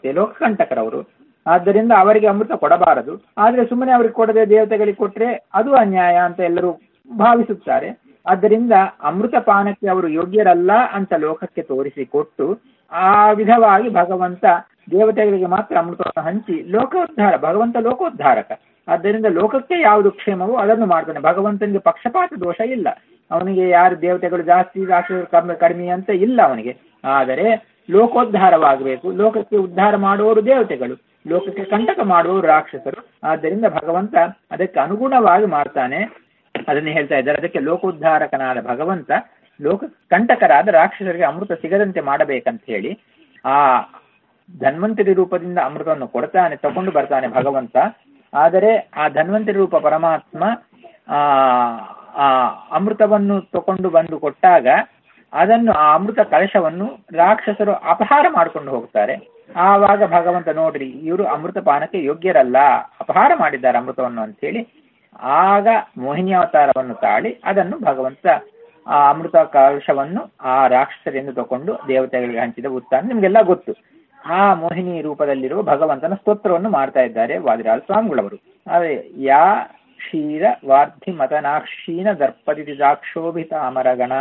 ಆಗುತ್ತೆ ಲೋಕಕಂಟಕರವರು ಆದ್ದರಿಂದ ಅವರಿಗೆ ಅಮೃತ ಕೊಡಬಾರದು ಆದ್ರೆ ಸುಮ್ಮನೆ ಅವರಿಗೆ ಕೊಡದೆ ದೇವತೆಗಳಿಗೆ ಕೊಟ್ರೆ ಅದು ಅನ್ಯಾಯ ಅಂತ ಎಲ್ಲರೂ ಭಾವಿಸುತ್ತಾರೆ ಆದ್ದರಿಂದ ಅಮೃತ ಪಾನಕ್ಕೆ ಅವರು ಯೋಗ್ಯರಲ್ಲ ಅಂತ ಲೋಕಕ್ಕೆ ತೋರಿಸಿಕೊಟ್ಟು ಆ ವಿಧವಾಗಿ ಭಗವಂತ ದೇವತೆಗಳಿಗೆ ಮಾತ್ರ ಅಮೃತವನ್ನು ಹಂಚಿ ಲೋಕೋದ್ಧಾರ ಭಗವಂತ ಲೋಕೋದ್ಧಾರಕ ಆದ್ದರಿಂದ ಲೋಕಕ್ಕೆ ಯಾವುದು ಕ್ಷೇಮವೋ ಅದನ್ನು ಮಾಡ್ತಾನೆ ಭಗವಂತನಿಗೆ ಪಕ್ಷಪಾತ ದೋಷ ಇಲ್ಲ ಅವನಿಗೆ ಯಾರು ದೇವತೆಗಳು ಜಾಸ್ತಿ ರಾಕ್ಷಸರು ಕಮ್ಮಿ ಕಡಿಮೆ ಅಂತ ಇಲ್ಲ ಅವನಿಗೆ ಆದರೆ ಲೋಕೋದ್ಧಾರವಾಗಬೇಕು ಲೋಕಕ್ಕೆ ಉದ್ಧಾರ ಮಾಡುವವರು ದೇವತೆಗಳು ಲೋಕಕ್ಕೆ ಕಂಟಕ ಮಾಡುವವರು ರಾಕ್ಷಸರು ಆದ್ದರಿಂದ ಭಗವಂತ ಅದಕ್ಕೆ ಅನುಗುಣವಾಗಿ ಮಾಡ್ತಾನೆ ಅದನ್ನು ಹೇಳ್ತಾ ಇದ್ದಾರೆ ಅದಕ್ಕೆ ಲೋಕೋದ್ಧಾರಕನಾದ ಭಗವಂತ ಲೋಕ ಕಂಟಕರಾದ ರಾಕ್ಷಸರಿಗೆ ಅಮೃತ ಸಿಗದಂತೆ ಮಾಡಬೇಕಂತ ಹೇಳಿ ಆ ಧನ್ವಂತರಿ ರೂಪದಿಂದ ಅಮೃತವನ್ನು ಕೊಡ್ತಾನೆ ತಗೊಂಡು ಬರ್ತಾನೆ ಭಗವಂತ ಆದರೆ ಆ ಧನ್ವಂತರಿ ರೂಪ ಪರಮಾತ್ಮ ಆ ಆ ಅಮೃತವನ್ನು ತಕೊಂಡು ಬಂದು ಕೊಟ್ಟಾಗ ಅದನ್ನು ಆ ಅಮೃತ ಕಲಶವನ್ನು ರಾಕ್ಷಸರು ಅಪಹಾರ ಮಾಡಿಕೊಂಡು ಹೋಗ್ತಾರೆ ಆವಾಗ ಭಗವಂತ ನೋಡ್ರಿ ಇವರು ಅಮೃತ ಪಾನಕ್ಕೆ ಯೋಗ್ಯರಲ್ಲ ಅಪಹಾರ ಮಾಡಿದ್ದಾರೆ ಅಮೃತವನ್ನು ಅಂತ ಹೇಳಿ ಆಗ ಮೋಹಿನಿ ಅವತಾರವನ್ನು ತಾಳಿ ಅದನ್ನು ಭಗವಂತ ಆ ಅಮೃತ ಕಲಶವನ್ನು ಆ ರಾಕ್ಷಸರಿಂದ ತಕೊಂಡು ದೇವತೆಗಳಿಗೆ ಹಂಚಿದ ಉತ್ತಾನ ನಿಮ್ಗೆಲ್ಲ ಗೊತ್ತು ಆ ಮೋಹಿನಿ ರೂಪದಲ್ಲಿರುವ ಭಗವಂತನ ಸ್ತೋತ್ರವನ್ನು ಮಾಡ್ತಾ ಇದ್ದಾರೆ ವಾದಿರಾಜ ಸ್ವಾಮಿಗಳವರು ಅದೇ ಯಾ ಕ್ಷೀರ ವಾರ್ಧಿ ಮತನಾಕ್ಷೀನ ದರ್ಪದಿತಿ ದಾಕ್ಷೋಭಿತ ಅಮರಗಣ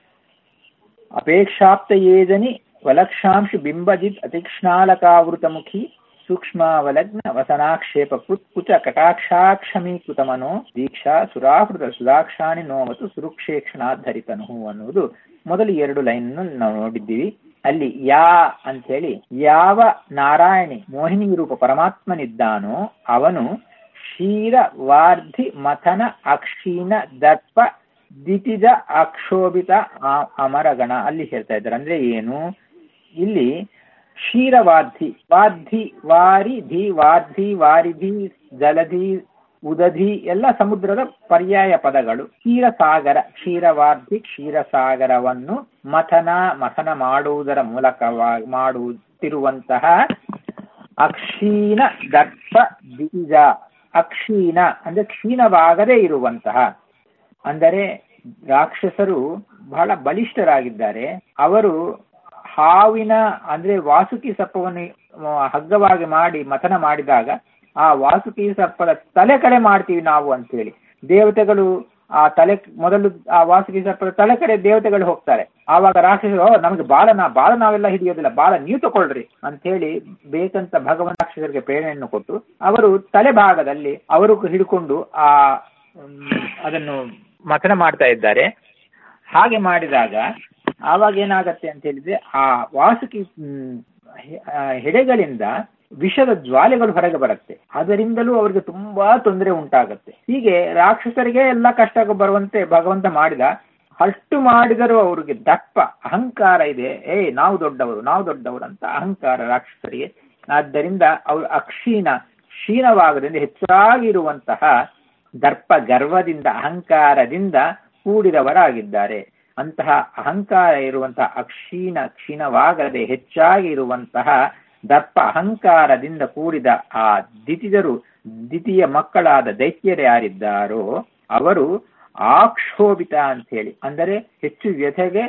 ಅಪೇಕ್ಷಾಪ್ತ ಏಜನಿ ವಲಕ್ಷಾಂಶ ಬಿಂಬಜಿತ್ ಅತಿಕ್ಷ್ಣಾಲಕಾವೃತಮುಖಿ ಸೂಕ್ಷ್ಮಾವಲಗ್ನ ವಸನಾಕ್ಷೇಪ ಕುಚ ಕಟಾಕ್ಷಾಕ್ಷಮೀಕೃತ ಮನೋ ದೀಕ್ಷಾ ಸುರಾಹೃತ ಸುಧಾಕ್ಷಾಣಿ ನೋವತು ಸುರುಕ್ಷೇಕ್ಷಣಾಧರಿತನು ಅನ್ನುವುದು ಮೊದಲು ಎರಡು ಲೈನ್ ನಾವು ನೋಡಿದ್ದೀವಿ ಅಲ್ಲಿ ಯಾ ಅಂತ ಹೇಳಿ ಯಾವ ನಾರಾಯಣಿ ಮೋಹಿನಿ ರೂಪ ಪರಮಾತ್ಮನಿದ್ದಾನೋ ಅವನು ಕ್ಷೀರ ವಾರ್ಧಿ ಮಥನ ಅಕ್ಷೀಣ ದರ್ಪ ದಿತಿಜ ಅಕ್ಷೋಭಿತ ಅಮರಗಣ ಅಲ್ಲಿ ಹೇಳ್ತಾ ಇದ್ದಾರೆ ಅಂದ್ರೆ ಏನು ಇಲ್ಲಿ ಕ್ಷೀರವಾಧಿ ವಾಧಿ ವಾರಿ ಧಿ ವಾರ್ಧಿ ವಾರಿಧಿ ಜಲಧಿ ಉದಧಿ ಎಲ್ಲ ಸಮುದ್ರದ ಪರ್ಯಾಯ ಪದಗಳು ಕ್ಷೀರಸಾಗರ ಕ್ಷೀರವಾರ್ಧಿ ಕ್ಷೀರಸಾಗರವನ್ನು ಮಥನ ಮಥನ ಮಾಡುವುದರ ಮೂಲಕವಾಗಿ ಮಾಡುತ್ತಿರುವಂತಹ ಅಕ್ಷೀಣ ದರ್ಪ ಬೀಜ ಅಕ್ಷೀಣ ಅಂದ್ರೆ ಕ್ಷೀಣವಾಗದೇ ಇರುವಂತಹ ಅಂದರೆ ರಾಕ್ಷಸರು ಬಹಳ ಬಲಿಷ್ಠರಾಗಿದ್ದಾರೆ ಅವರು ಹಾವಿನ ಅಂದ್ರೆ ವಾಸುಕಿ ಸರ್ಪವನ್ನು ಹಗ್ಗವಾಗಿ ಮಾಡಿ ಮಥನ ಮಾಡಿದಾಗ ಆ ವಾಸುಕಿ ಸರ್ಪದ ತಲೆ ಕಡೆ ಮಾಡ್ತೀವಿ ನಾವು ಅಂತ ಹೇಳಿ ದೇವತೆಗಳು ಆ ತಲೆ ಮೊದಲು ಆ ವಾಸುಕಿ ಸರ್ಪದ ತಲೆ ಕಡೆ ದೇವತೆಗಳು ಹೋಗ್ತಾರೆ ಆವಾಗ ರಾಕ್ಷಸರು ನಮಗೆ ಬಾಲನ ಬಾಲ ನಾವೆಲ್ಲ ಹಿಡಿಯೋದಿಲ್ಲ ಬಾಲ ನೀವು ತಗೊಳ್ರಿ ಅಂತ ಹೇಳಿ ಬೇಕಂತ ಭಗವಂತ ರಾಕ್ಷಸರಿಗೆ ಪ್ರೇರಣೆಯನ್ನು ಕೊಟ್ಟು ಅವರು ತಲೆ ಭಾಗದಲ್ಲಿ ಅವರು ಹಿಡ್ಕೊಂಡು ಆ ಅದನ್ನು ಮಥನ ಮಾಡ್ತಾ ಇದ್ದಾರೆ ಹಾಗೆ ಮಾಡಿದಾಗ ಆವಾಗ ಏನಾಗತ್ತೆ ಅಂತ ಹೇಳಿದ್ರೆ ಆ ವಾಸುಕಿ ಹೆಡೆಗಳಿಂದ ವಿಷದ ಜ್ವಾಲೆಗಳು ಹೊರಗೆ ಬರುತ್ತೆ ಅದರಿಂದಲೂ ಅವರಿಗೆ ತುಂಬಾ ತೊಂದರೆ ಉಂಟಾಗತ್ತೆ ಹೀಗೆ ರಾಕ್ಷಸರಿಗೆ ಎಲ್ಲ ಕಷ್ಟ ಬರುವಂತೆ ಭಗವಂತ ಮಾಡಿದ ಅಷ್ಟು ಮಾಡಿದರೂ ಅವ್ರಿಗೆ ದಪ್ಪ ಅಹಂಕಾರ ಇದೆ ಏ ನಾವು ದೊಡ್ಡವರು ನಾವು ದೊಡ್ಡವರು ಅಂತ ಅಹಂಕಾರ ರಾಕ್ಷಸರಿಗೆ ಆದ್ದರಿಂದ ಅವರು ಅಕ್ಷೀಣ ಕ್ಷೀಣವಾಗದಿಂದ ಹೆಚ್ಚಾಗಿರುವಂತಹ ದರ್ಪ ಗರ್ವದಿಂದ ಅಹಂಕಾರದಿಂದ ಕೂಡಿದವರಾಗಿದ್ದಾರೆ ಅಂತಹ ಅಹಂಕಾರ ಇರುವಂತಹ ಅಕ್ಷೀಣ ಕ್ಷೀಣವಾಗದೆ ಹೆಚ್ಚಾಗಿ ಇರುವಂತಹ ದರ್ಪ ಅಹಂಕಾರದಿಂದ ಕೂಡಿದ ಆ ದಿತಿದರು ದ್ವಿತೀಯ ಮಕ್ಕಳಾದ ದೈತ್ಯರು ಯಾರಿದ್ದಾರೋ ಅವರು ಆಕ್ಷೋಭಿತ ಅಂತ ಹೇಳಿ ಅಂದರೆ ಹೆಚ್ಚು ವ್ಯಥೆಗೆ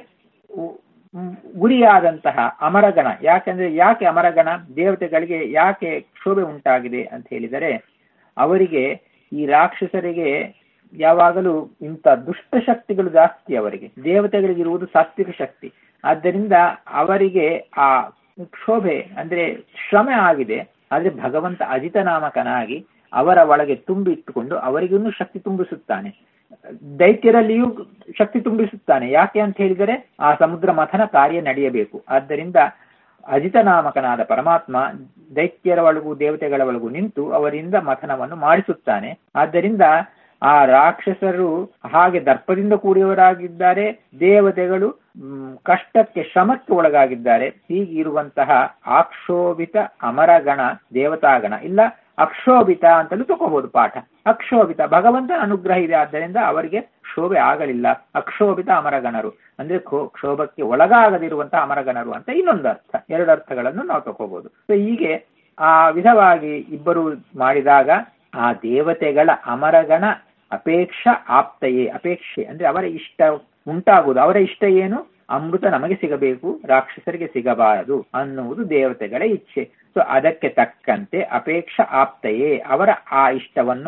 ಗುರಿಯಾದಂತಹ ಅಮರಗಣ ಯಾಕೆಂದ್ರೆ ಯಾಕೆ ಅಮರಗಣ ದೇವತೆಗಳಿಗೆ ಯಾಕೆ ಕ್ಷೋಭೆ ಉಂಟಾಗಿದೆ ಅಂತ ಹೇಳಿದರೆ ಅವರಿಗೆ ಈ ರಾಕ್ಷಸರಿಗೆ ಯಾವಾಗಲೂ ಇಂಥ ದುಷ್ಟ ಶಕ್ತಿಗಳು ಜಾಸ್ತಿ ಅವರಿಗೆ ದೇವತೆಗಳಿಗಿರುವುದು ಸಾತ್ವಿಕ ಶಕ್ತಿ ಆದ್ದರಿಂದ ಅವರಿಗೆ ಆ ಕ್ಷೋಭೆ ಅಂದ್ರೆ ಶ್ರಮ ಆಗಿದೆ ಆದ್ರೆ ಭಗವಂತ ಅಜಿತ ನಾಮಕನಾಗಿ ಅವರ ಒಳಗೆ ತುಂಬಿಟ್ಟುಕೊಂಡು ಅವರಿಗೂ ಶಕ್ತಿ ತುಂಬಿಸುತ್ತಾನೆ ದೈತ್ಯರಲ್ಲಿಯೂ ಶಕ್ತಿ ತುಂಬಿಸುತ್ತಾನೆ ಯಾಕೆ ಅಂತ ಹೇಳಿದರೆ ಆ ಸಮುದ್ರ ಮಥನ ಕಾರ್ಯ ನಡೆಯಬೇಕು ಆದ್ದರಿಂದ ಅಜಿತ ನಾಮಕನಾದ ಪರಮಾತ್ಮ ದೈತ್ಯರ ಒಳಗೂ ದೇವತೆಗಳ ಒಳಗೂ ನಿಂತು ಅವರಿಂದ ಮಥನವನ್ನು ಮಾಡಿಸುತ್ತಾನೆ ಆದ್ದರಿಂದ ಆ ರಾಕ್ಷಸರು ಹಾಗೆ ದರ್ಪದಿಂದ ಕೂಡಿಯವರಾಗಿದ್ದಾರೆ ದೇವತೆಗಳು ಕಷ್ಟಕ್ಕೆ ಶ್ರಮಕ್ಕೆ ಒಳಗಾಗಿದ್ದಾರೆ ಹೀಗಿರುವಂತಹ ಆಕ್ಷೋಭಿತ ಅಮರಗಣ ದೇವತಾಗಣ ಇಲ್ಲ ಅಕ್ಷೋಭಿತ ಅಂತಲೂ ತಗೋಬಹುದು ಪಾಠ ಅಕ್ಷೋಭಿತ ಭಗವಂತನ ಅನುಗ್ರಹ ಇದೆ ಆದ್ದರಿಂದ ಅವರಿಗೆ ಕ್ಷೋಭೆ ಆಗಲಿಲ್ಲ ಅಕ್ಷೋಭಿತ ಅಮರಗಣರು ಅಂದ್ರೆ ಕ್ಷೋಭಕ್ಕೆ ಒಳಗಾಗದಿರುವಂತಹ ಅಮರಗಣರು ಅಂತ ಇನ್ನೊಂದು ಅರ್ಥ ಎರಡು ಅರ್ಥಗಳನ್ನು ನಾವು ತಗೋಬಹುದು ಸೊ ಹೀಗೆ ಆ ವಿಧವಾಗಿ ಇಬ್ಬರು ಮಾಡಿದಾಗ ಆ ದೇವತೆಗಳ ಅಮರಗಣ ಅಪೇಕ್ಷ ಆಪ್ತಯೇ ಅಪೇಕ್ಷೆ ಅಂದ್ರೆ ಅವರ ಇಷ್ಟ ಉಂಟಾಗುವುದು ಅವರ ಇಷ್ಟ ಏನು ಅಮೃತ ನಮಗೆ ಸಿಗಬೇಕು ರಾಕ್ಷಸರಿಗೆ ಸಿಗಬಾರದು ಅನ್ನುವುದು ದೇವತೆಗಳ ಇಚ್ಛೆ ಸೊ ಅದಕ್ಕೆ ತಕ್ಕಂತೆ ಅಪೇಕ್ಷ ಆಪ್ತೆಯೇ ಅವರ ಆ ಇಷ್ಟವನ್ನು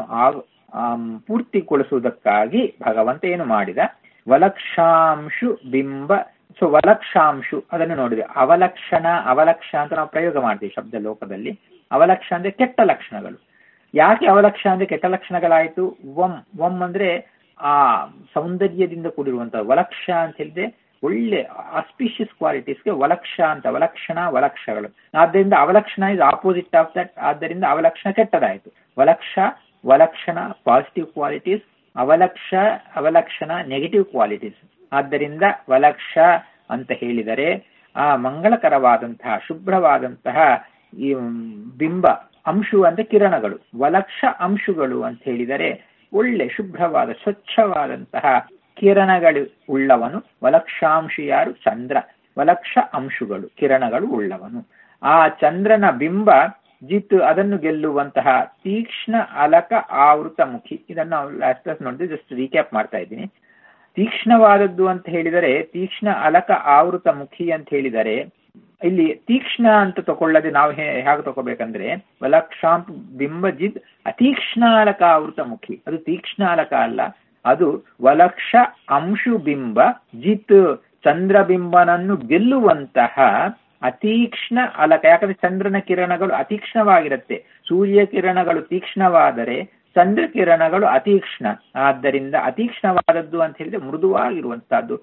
ಪೂರ್ತಿಗೊಳಿಸುವುದಕ್ಕಾಗಿ ಭಗವಂತ ಏನು ಮಾಡಿದ ವಲಕ್ಷಾಂಶು ಬಿಂಬ ಸೊ ವಲಕ್ಷಾಂಶು ಅದನ್ನು ನೋಡಿದೆ ಅವಲಕ್ಷಣ ಅವಲಕ್ಷ ಅಂತ ನಾವು ಪ್ರಯೋಗ ಮಾಡ್ತೀವಿ ಶಬ್ದ ಲೋಕದಲ್ಲಿ ಅವಲಕ್ಷ ಅಂದ್ರೆ ಕೆಟ್ಟ ಲಕ್ಷಣಗಳು ಯಾಕೆ ಅವಲಕ್ಷ ಅಂದ್ರೆ ಕೆಟ್ಟ ಲಕ್ಷಣಗಳಾಯ್ತು ವಂ ವಂ ಅಂದ್ರೆ ಆ ಸೌಂದರ್ಯದಿಂದ ಕೂಡಿರುವಂತಹ ವಲಕ್ಷ ಅಂತ ಹೇಳಿದ್ರೆ ಒಳ್ಳೆ ಆಸ್ಪಿಷಿಯಸ್ ಕ್ವಾಲಿಟೀಸ್ಗೆ ವಲಕ್ಷ ಅಂತ ವಲಕ್ಷಣ ವಲಕ್ಷಗಳು ಆದ್ದರಿಂದ ಅವಲಕ್ಷಣ ಇಸ್ ಆಪೋಸಿಟ್ ಆಫ್ ದಟ್ ಆದ್ದರಿಂದ ಅವಲಕ್ಷಣ ಕೆಟ್ಟದಾಯಿತು ವಲಕ್ಷ ವಲಕ್ಷಣ ಪಾಸಿಟಿವ್ ಕ್ವಾಲಿಟೀಸ್ ಅವಲಕ್ಷ ಅವಲಕ್ಷಣ ನೆಗೆಟಿವ್ ಕ್ವಾಲಿಟೀಸ್ ಆದ್ದರಿಂದ ವಲಕ್ಷ ಅಂತ ಹೇಳಿದರೆ ಆ ಮಂಗಳಕರವಾದಂತಹ ಶುಭ್ರವಾದಂತಹ ಈ ಬಿಂಬ ಅಂಶು ಅಂದ್ರೆ ಕಿರಣಗಳು ವಲಕ್ಷ ಅಂಶುಗಳು ಅಂತ ಹೇಳಿದರೆ ಒಳ್ಳೆ ಶುಭ್ರವಾದ ಸ್ವಚ್ಛವಾದಂತಹ ಕಿರಣಗಳು ಉಳ್ಳವನು ವಲಕ್ಷಾಂಶು ಯಾರು ಚಂದ್ರ ವಲಕ್ಷ ಅಂಶುಗಳು ಕಿರಣಗಳು ಉಳ್ಳವನು ಆ ಚಂದ್ರನ ಬಿಂಬ ಜಿತ್ ಅದನ್ನು ಗೆಲ್ಲುವಂತಹ ತೀಕ್ಷ್ಣ ಅಲಕ ಆವೃತ ಮುಖಿ ಇದನ್ನು ನಾವು ಲಾಸ್ಟ್ ಕ್ಲಾಸ್ ನೋಡಿದ್ರೆ ಜಸ್ಟ್ ರೀಕ್ಯಾಪ್ ಮಾಡ್ತಾ ಇದ್ದೀನಿ ತೀಕ್ಷ್ಣವಾದದ್ದು ಅಂತ ಹೇಳಿದರೆ ತೀಕ್ಷ್ಣ ಅಲಕ ಆವೃತ ಮುಖಿ ಅಂತ ಹೇಳಿದರೆ ಇಲ್ಲಿ ತೀಕ್ಷ್ಣ ಅಂತ ತಗೊಳ್ಳದೆ ನಾವು ಹೇಗೆ ತಗೋಬೇಕಂದ್ರೆ ವಲಕ್ಷಾಂಪ್ ಬಿಂಬಜಿದ್ ಅತೀಕ್ಷ್ಣಾಲಕ ಆವೃತ ಮುಖಿ ಅದು ತೀಕ್ಷ್ಣಾಲಕ ಅಲ್ಲ ಅದು ವಲಕ್ಷ ಅಂಶು ಬಿಂಬ ಜಿತ್ ಚಂದ್ರಬಿಂಬನನ್ನು ಗೆಲ್ಲುವಂತಹ ಅತೀಕ್ಷ್ಣ ಅಲಕ ಯಾಕಂದ್ರೆ ಚಂದ್ರನ ಕಿರಣಗಳು ಅತೀಕ್ಷ್ಣವಾಗಿರುತ್ತೆ ಸೂರ್ಯ ಕಿರಣಗಳು ತೀಕ್ಷ್ಣವಾದರೆ ಚಂದ್ರ ಕಿರಣಗಳು ಅತೀಕ್ಷ್ಣ ಆದ್ದರಿಂದ ಅತೀಕ್ಷ್ಣವಾದದ್ದು ಅಂತ ಹೇಳಿದ್ರೆ ಮೃದುವಾಗಿರುವಂತಹದ್ದು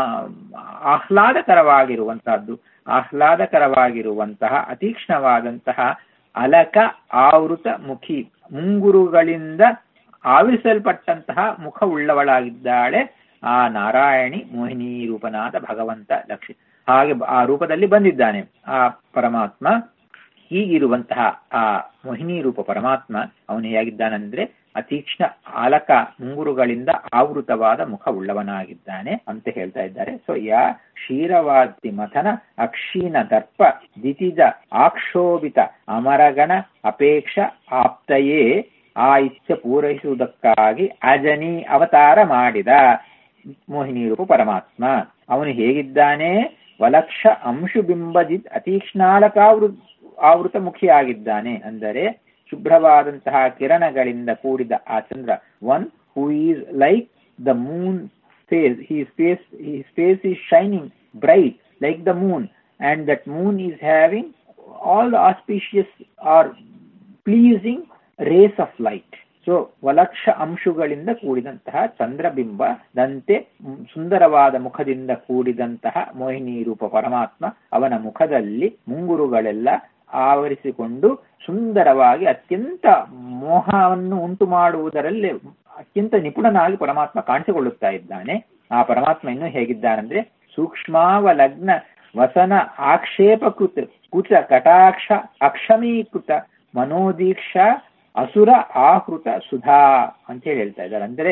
ಆಹ್ಲಾದಕರವಾಗಿರುವಂತಹದ್ದು ಆಹ್ಲಾದಕರವಾಗಿರುವಂತಹ ಅತೀಕ್ಷ್ಣವಾದಂತಹ ಅಲಕ ಆವೃತ ಮುಖಿ ಮುಂಗುರುಗಳಿಂದ ಆವಿಸಲ್ಪಟ್ಟಂತಹ ಮುಖವುಳ್ಳವಳಾಗಿದ್ದಾಳೆ ಆ ನಾರಾಯಣಿ ಮೋಹಿನಿ ರೂಪನಾದ ಭಗವಂತ ಲಕ್ಷ್ಮಿ ಹಾಗೆ ಆ ರೂಪದಲ್ಲಿ ಬಂದಿದ್ದಾನೆ ಆ ಪರಮಾತ್ಮ ಹೀಗಿರುವಂತಹ ಆ ಮೋಹಿನಿ ರೂಪ ಪರಮಾತ್ಮ ಅವನು ಹೇಗಿದ್ದಾನಂದ್ರೆ ಅತೀಕ್ಷ್ಣ ಆಲಕ ಮುಂಗುರುಗಳಿಂದ ಆವೃತವಾದ ಮುಖವುಳ್ಳವನಾಗಿದ್ದಾನೆ ಅಂತ ಹೇಳ್ತಾ ಇದ್ದಾರೆ ಸೊ ಯಾ ಕ್ಷೀರವಾದಿ ಮಥನ ಅಕ್ಷೀಣ ದರ್ಪ ದಿತಿಜ ಆಕ್ಷೋಭಿತ ಅಮರಗಣ ಅಪೇಕ್ಷ ಆಪ್ತಯೇ ಆ ಇಚ್ಛೆ ಪೂರೈಸುವುದಕ್ಕಾಗಿ ಅಜನಿ ಅವತಾರ ಮಾಡಿದ ಮೋಹಿನಿ ರೂಪ ಪರಮಾತ್ಮ ಅವನು ಹೇಗಿದ್ದಾನೆ ವಲಕ್ಷ ಅಂಶು ಬಿಂಬಜಿತ್ ಅತೀಕ್ಷ್ಣಾಲಕಾವೃ ಆವೃತ ಮುಖಿಯಾಗಿದ್ದಾನೆ ಅಂದರೆ ಶುಭ್ರವಾದಂತಹ ಕಿರಣಗಳಿಂದ ಕೂಡಿದ ಆ ಚಂದ್ರ one who is like the moon face his face his face is shining bright like the moon and that moon is having all the auspicious or pleasing rays of light so ವಲಕ್ಷ ಅಂಶುಗಳಿಂದ ಕೂಡಿದಂತಹ ಚಂದ್ರಬಿಂಬದಂತೆ ಸುಂದರವಾದ ಮುಖದಿಂದ ಕೂಡಿದಂತಹ ಮೋಹಿನಿ ರೂಪ ಪರಮಾತ್ಮ ಅವನ ಮುಖದಲ್ಲಿ ಮುಂಗುರುಗಳೆಲ್ಲ ಆವರಿಸಿಕೊಂಡು ಸುಂದರವಾಗಿ ಅತ್ಯಂತ ಮೋಹವನ್ನು ಉಂಟು ಮಾಡುವುದರಲ್ಲಿ ಅತ್ಯಂತ ನಿಪುಣನಾಗಿ ಪರಮಾತ್ಮ ಕಾಣಿಸಿಕೊಳ್ಳುತ್ತಾ ಇದ್ದಾನೆ ಆ ಪರಮಾತ್ಮ ಇನ್ನು ಹೇಗಿದ್ದಾನಂದ್ರೆ ಸೂಕ್ಷ್ಮಾವಲಗ್ನ ವಸನ ಆಕ್ಷೇಪಕೃತ ಕುಚ ಕಟಾಕ್ಷ ಅಕ್ಷಮೀಕೃತ ಮನೋದೀಕ್ಷ ಅಸುರ ಆಹೃತ ಸುಧಾ ಅಂತ ಹೇಳಿ ಹೇಳ್ತಾ ಇದ್ದಾರೆ ಅಂದ್ರೆ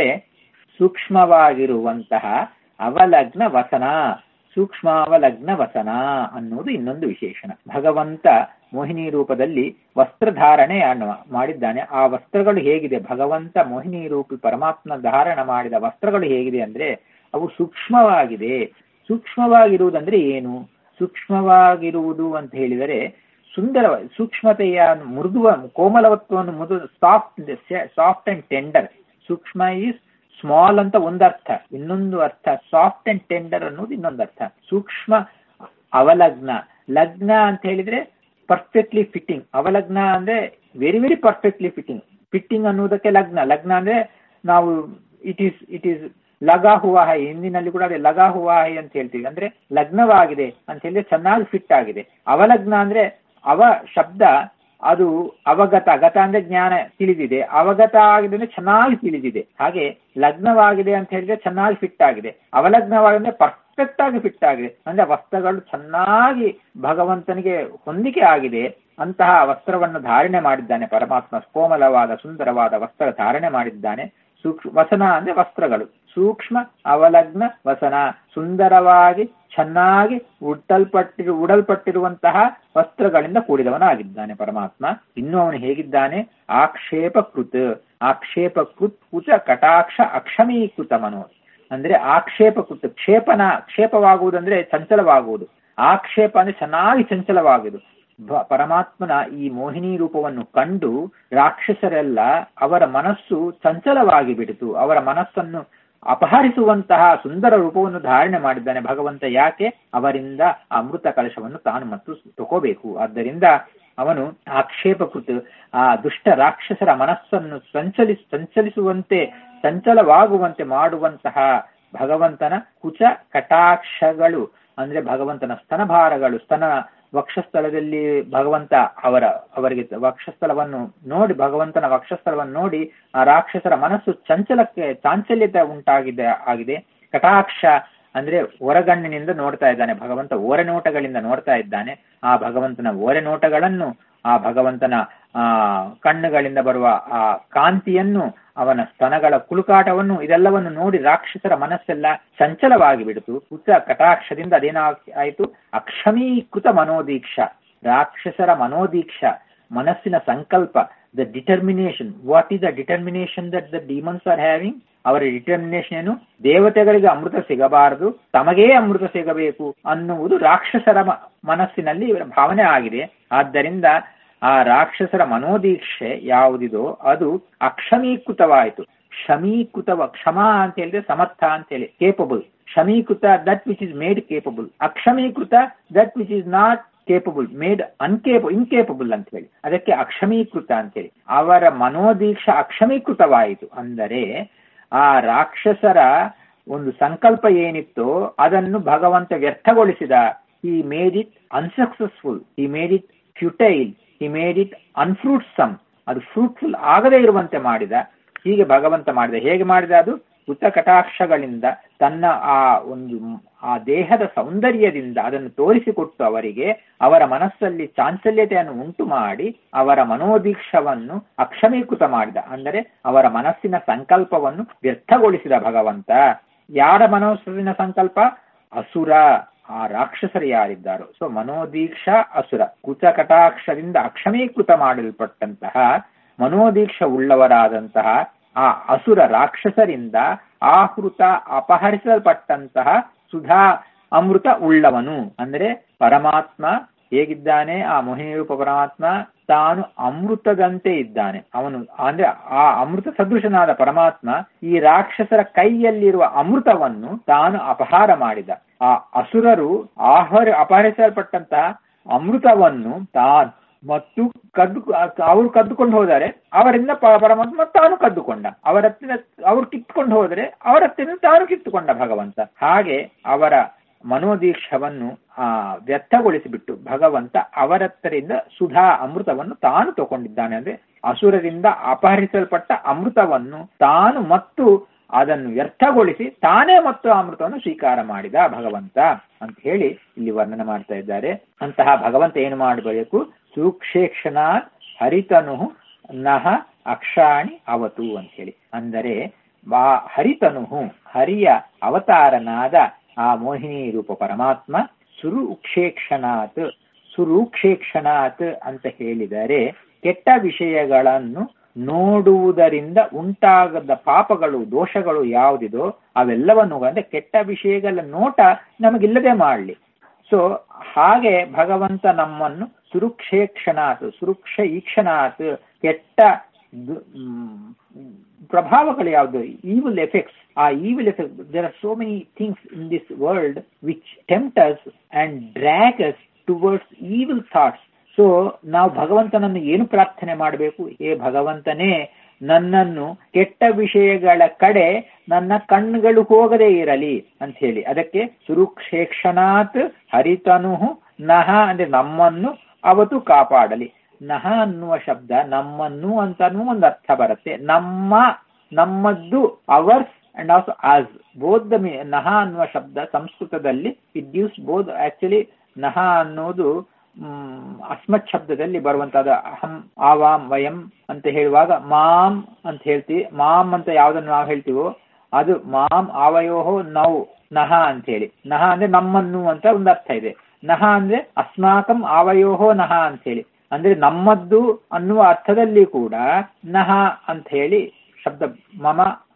ಸೂಕ್ಷ್ಮವಾಗಿರುವಂತಹ ಅವಲಗ್ನ ವಸನ ಸೂಕ್ಷ್ಮಾವಲಗ್ನ ವಸನ ಅನ್ನುವುದು ಇನ್ನೊಂದು ವಿಶೇಷಣ ಭಗವಂತ ಮೋಹಿನಿ ರೂಪದಲ್ಲಿ ವಸ್ತ್ರಧಾರಣೆ ಮಾಡಿದ್ದಾನೆ ಆ ವಸ್ತ್ರಗಳು ಹೇಗಿದೆ ಭಗವಂತ ಮೋಹಿನಿ ರೂಪಿ ಪರಮಾತ್ಮ ಧಾರಣ ಮಾಡಿದ ವಸ್ತ್ರಗಳು ಹೇಗಿದೆ ಅಂದ್ರೆ ಅವು ಸೂಕ್ಷ್ಮವಾಗಿದೆ ಸೂಕ್ಷ್ಮವಾಗಿರುವುದಂದ್ರೆ ಏನು ಸೂಕ್ಷ್ಮವಾಗಿರುವುದು ಅಂತ ಹೇಳಿದರೆ ಸುಂದರ ಸೂಕ್ಷ್ಮತೆಯ ಮೃದುವ ಕೋಮಲವತ್ವವನ್ನು ಮೃದು ಸಾಫ್ಟ್ ಸಾಫ್ಟ್ ಅಂಡ್ ಟೆಂಡರ್ ಸೂಕ್ಷ್ಮ ಈಸ್ ಸ್ಮಾಲ್ ಅಂತ ಒಂದರ್ಥ ಇನ್ನೊಂದು ಅರ್ಥ ಸಾಫ್ಟ್ ಅಂಡ್ ಟೆಂಡರ್ ಅನ್ನೋದು ಇನ್ನೊಂದು ಅರ್ಥ ಸೂಕ್ಷ್ಮ ಅವಲಗ್ನ ಲಗ್ನ ಅಂತ ಹೇಳಿದ್ರೆ ಪರ್ಫೆಕ್ಟ್ಲಿ ಫಿಟ್ಟಿಂಗ್ ಅವಲಗ್ನ ಅಂದ್ರೆ very very perfectly fitting fitting ಅನ್ನುವುದಕ್ಕೆ ಲಗ್ನ ಲಗ್ನ ಅಂದ್ರೆ ನಾವು ಇಟ್ ಈಸ್ ಇಟ್ ಈಸ್ ಲಗಾ ಹುವಾಹಿ ಹಿಂದಿನಲ್ಲಿ ಕೂಡ ಅದೇ ಲಗಾ ಹುವಾಹಿ ಅಂತ ಹೇಳ್ತೀವಿ ಅಂದ್ರೆ ಲಗ್ನವಾಗಿದೆ ಅಂತ ಹೇಳಿದ್ರೆ ಚೆನ್ನಾಗಿ ಫಿಟ್ ಆಗಿದೆ ಅವಲಗ್ನ ಅಂದ್ರೆ ಅವ ಶಬ್ದ ಅದು ಅವಗತ ಗತ ಅಂದ್ರೆ ಜ್ಞಾನ ತಿಳಿದಿದೆ ಅವಗತ ಆಗಿದೆ ಅಂದ್ರೆ ಚೆನ್ನಾಗಿ ತಿಳಿದಿದೆ ಹಾಗೆ ಲಗ್ನವಾಗಿದೆ ಅಂತ ಹೇಳಿದ್ರೆ ಚೆನ್ನಾಗಿ ಫಿಟ್ ಆಗಿದೆ ಅವಲಗ್ನವಾಗಿದೆ ಪರ್ಫೆಕ್ಟ್ ಆಗಿ ಫಿಟ್ ಆಗಿದೆ ಅಂದ್ರೆ ವಸ್ತ್ರಗಳು ಚೆನ್ನಾಗಿ ಭಗವಂತನಿಗೆ ಹೊಂದಿಕೆ ಆಗಿದೆ ಅಂತಹ ವಸ್ತ್ರವನ್ನು ಧಾರಣೆ ಮಾಡಿದ್ದಾನೆ ಪರಮಾತ್ಮ ಕೋಮಲವಾದ ಸುಂದರವಾದ ವಸ್ತ್ರ ಧಾರಣೆ ಮಾಡಿದ್ದಾನೆ ಸೂಕ್ಷ್ಮ ವಸನ ಅಂದ್ರೆ ವಸ್ತ್ರಗಳು ಸೂಕ್ಷ್ಮ ಅವಲಗ್ನ ವಸನ ಸುಂದರವಾಗಿ ಚೆನ್ನಾಗಿ ಉಟ್ಟಲ್ಪಟ್ಟಿರು ಉಡಲ್ಪಟ್ಟಿರುವಂತಹ ವಸ್ತ್ರಗಳಿಂದ ಕೂಡಿದವನಾಗಿದ್ದಾನೆ ಪರಮಾತ್ಮ ಇನ್ನು ಅವನು ಹೇಗಿದ್ದಾನೆ ಆಕ್ಷೇಪ ಕೃತ್ ಆಕ್ಷೇಪ ಕೃತ್ ಕುಚ ಕಟಾಕ್ಷ ಅಕ್ಷಮೀಕೃತ ಮನೋ ಅಂದ್ರೆ ಆಕ್ಷೇಪ ಕುಟ್ಟು ಕ್ಷೇಪನ ಕ್ಷೇಪವಾಗುವುದಂದ್ರೆ ಚಂಚಲವಾಗುವುದು ಆಕ್ಷೇಪ ಅಂದ್ರೆ ಚೆನ್ನಾಗಿ ಚಂಚಲವಾಗುವುದು ಭ- ಪರಮಾತ್ಮನ ಈ ಮೋಹಿನಿ ರೂಪವನ್ನು ಕಂಡು ರಾಕ್ಷಸರೆಲ್ಲ ಅವರ ಮನಸ್ಸು ಚಂಚಲವಾಗಿ ಬಿಡಿತು ಅವರ ಮನಸ್ಸನ್ನು ಅಪಹರಿಸುವಂತಹ ಸುಂದರ ರೂಪವನ್ನು ಧಾರಣೆ ಮಾಡಿದ್ದಾನೆ ಭಗವಂತ ಯಾಕೆ ಅವರಿಂದ ಆ ಅಮೃತ ಕಲಶವನ್ನು ತಾನು ಮತ್ತು ತಗೋಬೇಕು ಆದ್ದರಿಂದ ಅವನು ಆಕ್ಷೇಪಕೃತ ಆ ದುಷ್ಟ ರಾಕ್ಷಸರ ಮನಸ್ಸನ್ನು ಸಂಚಲಿಸ್ ಸಂಚಲಿಸುವಂತೆ ಚಂಚಲವಾಗುವಂತೆ ಮಾಡುವಂತಹ ಭಗವಂತನ ಕುಚ ಕಟಾಕ್ಷಗಳು ಅಂದ್ರೆ ಭಗವಂತನ ಸ್ತನಭಾರಗಳು ಸ್ತನ ವಕ್ಷಸ್ಥಳದಲ್ಲಿ ಭಗವಂತ ಅವರ ಅವರಿಗೆ ವಕ್ಷಸ್ಥಳವನ್ನು ನೋಡಿ ಭಗವಂತನ ವಕ್ಷಸ್ಥಳವನ್ನು ನೋಡಿ ಆ ರಾಕ್ಷಸರ ಮನಸ್ಸು ಚಂಚಲಕ್ಕೆ ಚಾಂಚಲ್ಯತೆ ಉಂಟಾಗಿದೆ ಆಗಿದೆ ಕಟಾಕ್ಷ ಅಂದ್ರೆ ಹೊರಗಣ್ಣಿನಿಂದ ನೋಡ್ತಾ ಇದ್ದಾನೆ ಭಗವಂತ ಓರೆನೋಟಗಳಿಂದ ನೋಡ್ತಾ ಇದ್ದಾನೆ ಆ ಭಗವಂತನ ಓರೆನೋಟಗಳನ್ನು ಆ ಭಗವಂತನ ಆ ಕಣ್ಣುಗಳಿಂದ ಬರುವ ಆ ಕಾಂತಿಯನ್ನು ಅವನ ಸ್ತನಗಳ ಕುಲುಕಾಟವನ್ನು ಇದೆಲ್ಲವನ್ನು ನೋಡಿ ರಾಕ್ಷಸರ ಮನಸ್ಸೆಲ್ಲ ಚಂಚಲವಾಗಿ ಬಿಡಿತು ಉಚ್ಚ ಕಟಾಕ್ಷದಿಂದ ಅದೇನಾಯ್ತು ಅಕ್ಷಮೀಕೃತ ಮನೋದೀಕ್ಷ ರಾಕ್ಷಸರ ಮನೋದೀಕ್ಷ ಮನಸ್ಸಿನ ಸಂಕಲ್ಪ the determination what is the determination that the demons are having ಅವರ ಡಿಟರ್ಮಿನೇಷನ್ ಏನು ದೇವತೆಗಳಿಗೆ ಅಮೃತ ಸಿಗಬಾರದು ತಮಗೇ ಅಮೃತ ಸಿಗಬೇಕು ಅನ್ನುವುದು ರಾಕ್ಷಸರ ಮ- ಮನಸ್ಸಿನಲ್ಲಿ ಇವರ ಭಾವನೆ ಆಗಿದೆ ಆದ್ದರಿಂದ ಆ ರಾಕ್ಷಸರ ಮನೋದೀಕ್ಷೆ ಯಾವುದಿದೋ ಅದು ಅಕ್ಷಮೀಕೃತವಾಯಿತು ಕ್ಷಮೀಕೃತವ ಕ್ಷಮ ಅಂತ ಹೇಳಿದ್ರೆ ಸಮರ್ಥ ಅಂತ ಹೇಳಿ ಕೇಪಬಲ್ ಕ್ಷಮೀಕೃತ that which is made capable ಅಕ್ಷಮೀಕೃತ that which is not capable made ಅನ್ಕೇಪ ಇನ್ಕೇಪಬಲ್ ಅಂತ ಹೇಳಿ ಅದಕ್ಕೆ ಅಕ್ಷಮೀಕೃತ ಅಂತ ಹೇಳಿ ಅವರ ಮನೋದೀಕ್ಷ ಅಕ್ಷಮೀಕೃತವಾಯಿತು ಅಂದರೆ ಆ ರಾಕ್ಷಸರ ಒಂದು ಸಂಕಲ್ಪ ಏನಿತ್ತೋ ಅದನ್ನು ಭಗವಂತ ವ್ಯರ್ಥಗೊಳಿಸಿದ he made it unsuccessful he made it futile he made it ಅನ್ಫ್ರೂಟ್ಸಮ್ ಅದು ಫ್ರೂಟ್ಫುಲ್ ಆಗದೇ ಇರುವಂತೆ ಮಾಡಿದ ಹೀಗೆ ಭಗವಂತ ಮಾಡಿದ ಹೇಗೆ ಮಾಡಿದ ಅದು ಉತ್ತ ಕಟಾಕ್ಷಗಳಿಂದ ತನ್ನ ಆ ಒಂದು ಆ ದೇಹದ ಸೌಂದರ್ಯದಿಂದ ಅದನ್ನು ತೋರಿಸಿಕೊಟ್ಟು ಅವರಿಗೆ ಅವರ ಮನಸ್ಸಲ್ಲಿ ಚಾಂಚಲ್ಯತೆಯನ್ನು ಉಂಟು ಮಾಡಿ ಅವರ ಮನೋದೀಕ್ಷವನ್ನು ಅಕ್ಷಮೀಕೃತ ಮಾಡಿದ ಅಂದರೆ ಅವರ ಮನಸ್ಸಿನ ಸಂಕಲ್ಪವನ್ನು ವ್ಯರ್ಥಗೊಳಿಸಿದ ಭಗವಂತ ಯಾರ ಮನಸ್ಸಿನ ಸಂಕಲ್ಪ ಅಸುರ ಆ ರಾಕ್ಷಸರು ಯಾರಿದ್ದಾರೋ ಸೊ ಮನೋದೀಕ್ಷ ಅಸುರ ಕುಚ ಕಟಾಕ್ಷದಿಂದ ಅಕ್ಷಮೀಕೃತ ಮಾಡಲ್ಪಟ್ಟಂತಹ ಮನೋದೀಕ್ಷ ಉಳ್ಳವರಾದಂತಹ ಆ ಅಸುರ ರಾಕ್ಷಸರಿಂದ ಆಹೃತ ಅಪಹರಿಸಲ್ಪಟ್ಟಂತಹ ಸುಧಾ ಅಮೃತ ಉಳ್ಳವನು ಅಂದ್ರೆ ಪರಮಾತ್ಮ ಹೇಗಿದ್ದಾನೆ ಆ ಮೋಹಿನಿ ರೂಪ ಪರಮಾತ್ಮ ತಾನು ಅಮೃತದಂತೆ ಇದ್ದಾನೆ ಅವನು ಅಂದ್ರೆ ಆ ಅಮೃತ ಸದೃಶನಾದ ಪರಮಾತ್ಮ ಈ ರಾಕ್ಷಸರ ಕೈಯಲ್ಲಿರುವ ಅಮೃತವನ್ನು ತಾನು ಅಪಹಾರ ಮಾಡಿದ ಆ ಅಸುರರು ಆಹಾರ ಅಪಹರಿಸಲ್ಪಟ್ಟಂತಹ ಅಮೃತವನ್ನು ತಾನು ಮತ್ತು ಕದ್ದು ಅವರು ಕದ್ದುಕೊಂಡು ಹೋದರೆ ಅವರಿಂದ ಪ- ಪರಮಾತ್ಮ ತಾನು ಕದ್ದುಕೊಂಡ ಅವರ ಹತ್ತಿರ ಅವರು ಕಿತ್ಕೊಂಡು ಹೋದರೆ ಅವರ ಹತ್ತಿರ ತಾನು ಕಿತ್ತುಕೊಂಡ ಭಗವಂತ ಹಾಗೆ ಅವರ ಮನೋದೀಕ್ಷವನ್ನು ಆ ವ್ಯರ್ಥಗೊಳಿಸಿಬಿಟ್ಟು ಭಗವಂತ ಅವರತ್ತರಿಂದ ಸುಧಾ ಅಮೃತವನ್ನು ತಾನು ತಗೊಂಡಿದ್ದಾನೆ ಅಂದ್ರೆ ಅಸುರರಿಂದ ಅಪಹರಿಸಲ್ಪಟ್ಟ ಅಮೃತವನ್ನು ತಾನು ಮತ್ತು ಅದನ್ನು ವ್ಯರ್ಥಗೊಳಿಸಿ ತಾನೇ ಮತ್ತು ಆ ಅಮೃತವನ್ನು ಸ್ವೀಕಾರ ಮಾಡಿದ ಭಗವಂತ ಅಂತ ಹೇಳಿ ಇಲ್ಲಿ ವರ್ಣನೆ ಮಾಡ್ತಾ ಇದ್ದಾರೆ ಅಂತಹ ಭಗವಂತ ಏನು ಮಾಡಬೇಕು ಸೂಕ್ಷೇಕ್ಷಣ ಹರಿತನು ನಹ ಅಕ್ಷಾಣಿ ಅವತು ಅಂತ ಹೇಳಿ ಅಂದರೆ ಬಾ ಹರಿತನು ಹರಿಯ ಅವತಾರನಾದ ಆ ಮೋಹಿನಿ ರೂಪ ಪರಮಾತ್ಮ ಸುರುಕ್ಷೇಕ್ಷಣಾತ್ ಸುರೂಕ್ಷೇಕ್ಷಣಾತ್ ಅಂತ ಹೇಳಿದರೆ ಕೆಟ್ಟ ವಿಷಯಗಳನ್ನು ನೋಡುವುದರಿಂದ ಉಂಟಾಗದ ಪಾಪಗಳು ದೋಷಗಳು ಯಾವುದಿದೋ ಅವೆಲ್ಲವನ್ನು ಅಂದ್ರೆ ಕೆಟ್ಟ ವಿಷಯಗಳ ನೋಟ ನಮಗಿಲ್ಲದೆ ಮಾಡಲಿ ಸೊ ಹಾಗೆ ಭಗವಂತ ನಮ್ಮನ್ನು ಸುರುಕ್ಷೇಕ್ಷಣಾತ್ ಸುರುಕ್ಷ ಈಕ್ಷಣಾತ್ ಕೆಟ್ಟ ದು- ಮ್, ಪ್ರಭಾವಗಳು ಯಾವುದು ಈವಿಲ್ ಎಫೆಕ್ಟ್ಸ್ ಆ evil effect there are so many things in this world which tempts and drags towards evil thoughts so ನಾವು ಭಗವಂತನನ್ನು ಏನು ಪ್ರಾರ್ಥನೆ ಮಾಡಬೇಕು ಏ ಭಗವಂತನೇ ನನ್ನನ್ನು ಕೆಟ್ಟ ವಿಷಯಗಳ ಕಡೆ ನನ್ನ ಕಣ್ಣುಗಳು ಹೋಗದೇ ಇರಲಿ ಅಂತ ಹೇಳಿ ಅದಕ್ಕೆ ಸುರುಕ್ಷೇಕ್ಷಣಾತ್ ಹರಿತನು ನಹ ಅಂದ್ರೆ ನಮ್ಮನ್ನು ಅವತು ಕಾಪಾಡಲಿ ನಹ ಅನ್ನುವ ಶಬ್ದ ನಮ್ಮನ್ನು ಅಂತಾನು ಒಂದು ಅರ್ಥ ಬರುತ್ತೆ ನಮ್ಮ ನಮ್ಮದ್ದು ours and also as both the ನಹ ಅನ್ನುವ ಶಬ್ದ ಸಂಸ್ಕೃತದಲ್ಲಿ ಇಟ್ ಗಿವ್ಸ್ ಬೋತ್ ಆಕ್ಚುಲಿ ನಹ ಅನ್ನೋದು ಮ್, ಅಸ್ಮತ್ ಶಬ್ದದಲ್ಲಿ ಬರುವಂತಹದ ಅಹಂ ಆವಾಂ ವಯಂ ಅಂತ ಹೇಳುವಾಗ ಮಾಂ ಅಂತ ಹೇಳ್ತೀವಿ ಮಾಂ ಅಂತ ಯಾವ್ದನ್ನು ನಾವು ಹೇಳ್ತೀವೋ ಅದು ಮಾಂ ಆವಯೋಹೋ ನೌ ನಹ ಅಂತ ಹೇಳಿ ನಹ ಅಂದ್ರೆ ನಮ್ಮನ್ನು ಅಂತ ಒಂದು ಅರ್ಥ ಇದೆ ನಹ ಅಂದ್ರೆ ಅಸ್ಮಾಕಂ ಆವಯೋಹೋ ನಹ ಅಂತ ಹೇಳಿ ಅಂದ್ರೆ ನಮ್ಮದ್ದು ಅನ್ನುವ ಅರ್ಥದಲ್ಲಿ ಕೂಡ ನಹ ಅಂತ ಹೇಳಿ ಶಬ್ದ ಮಮ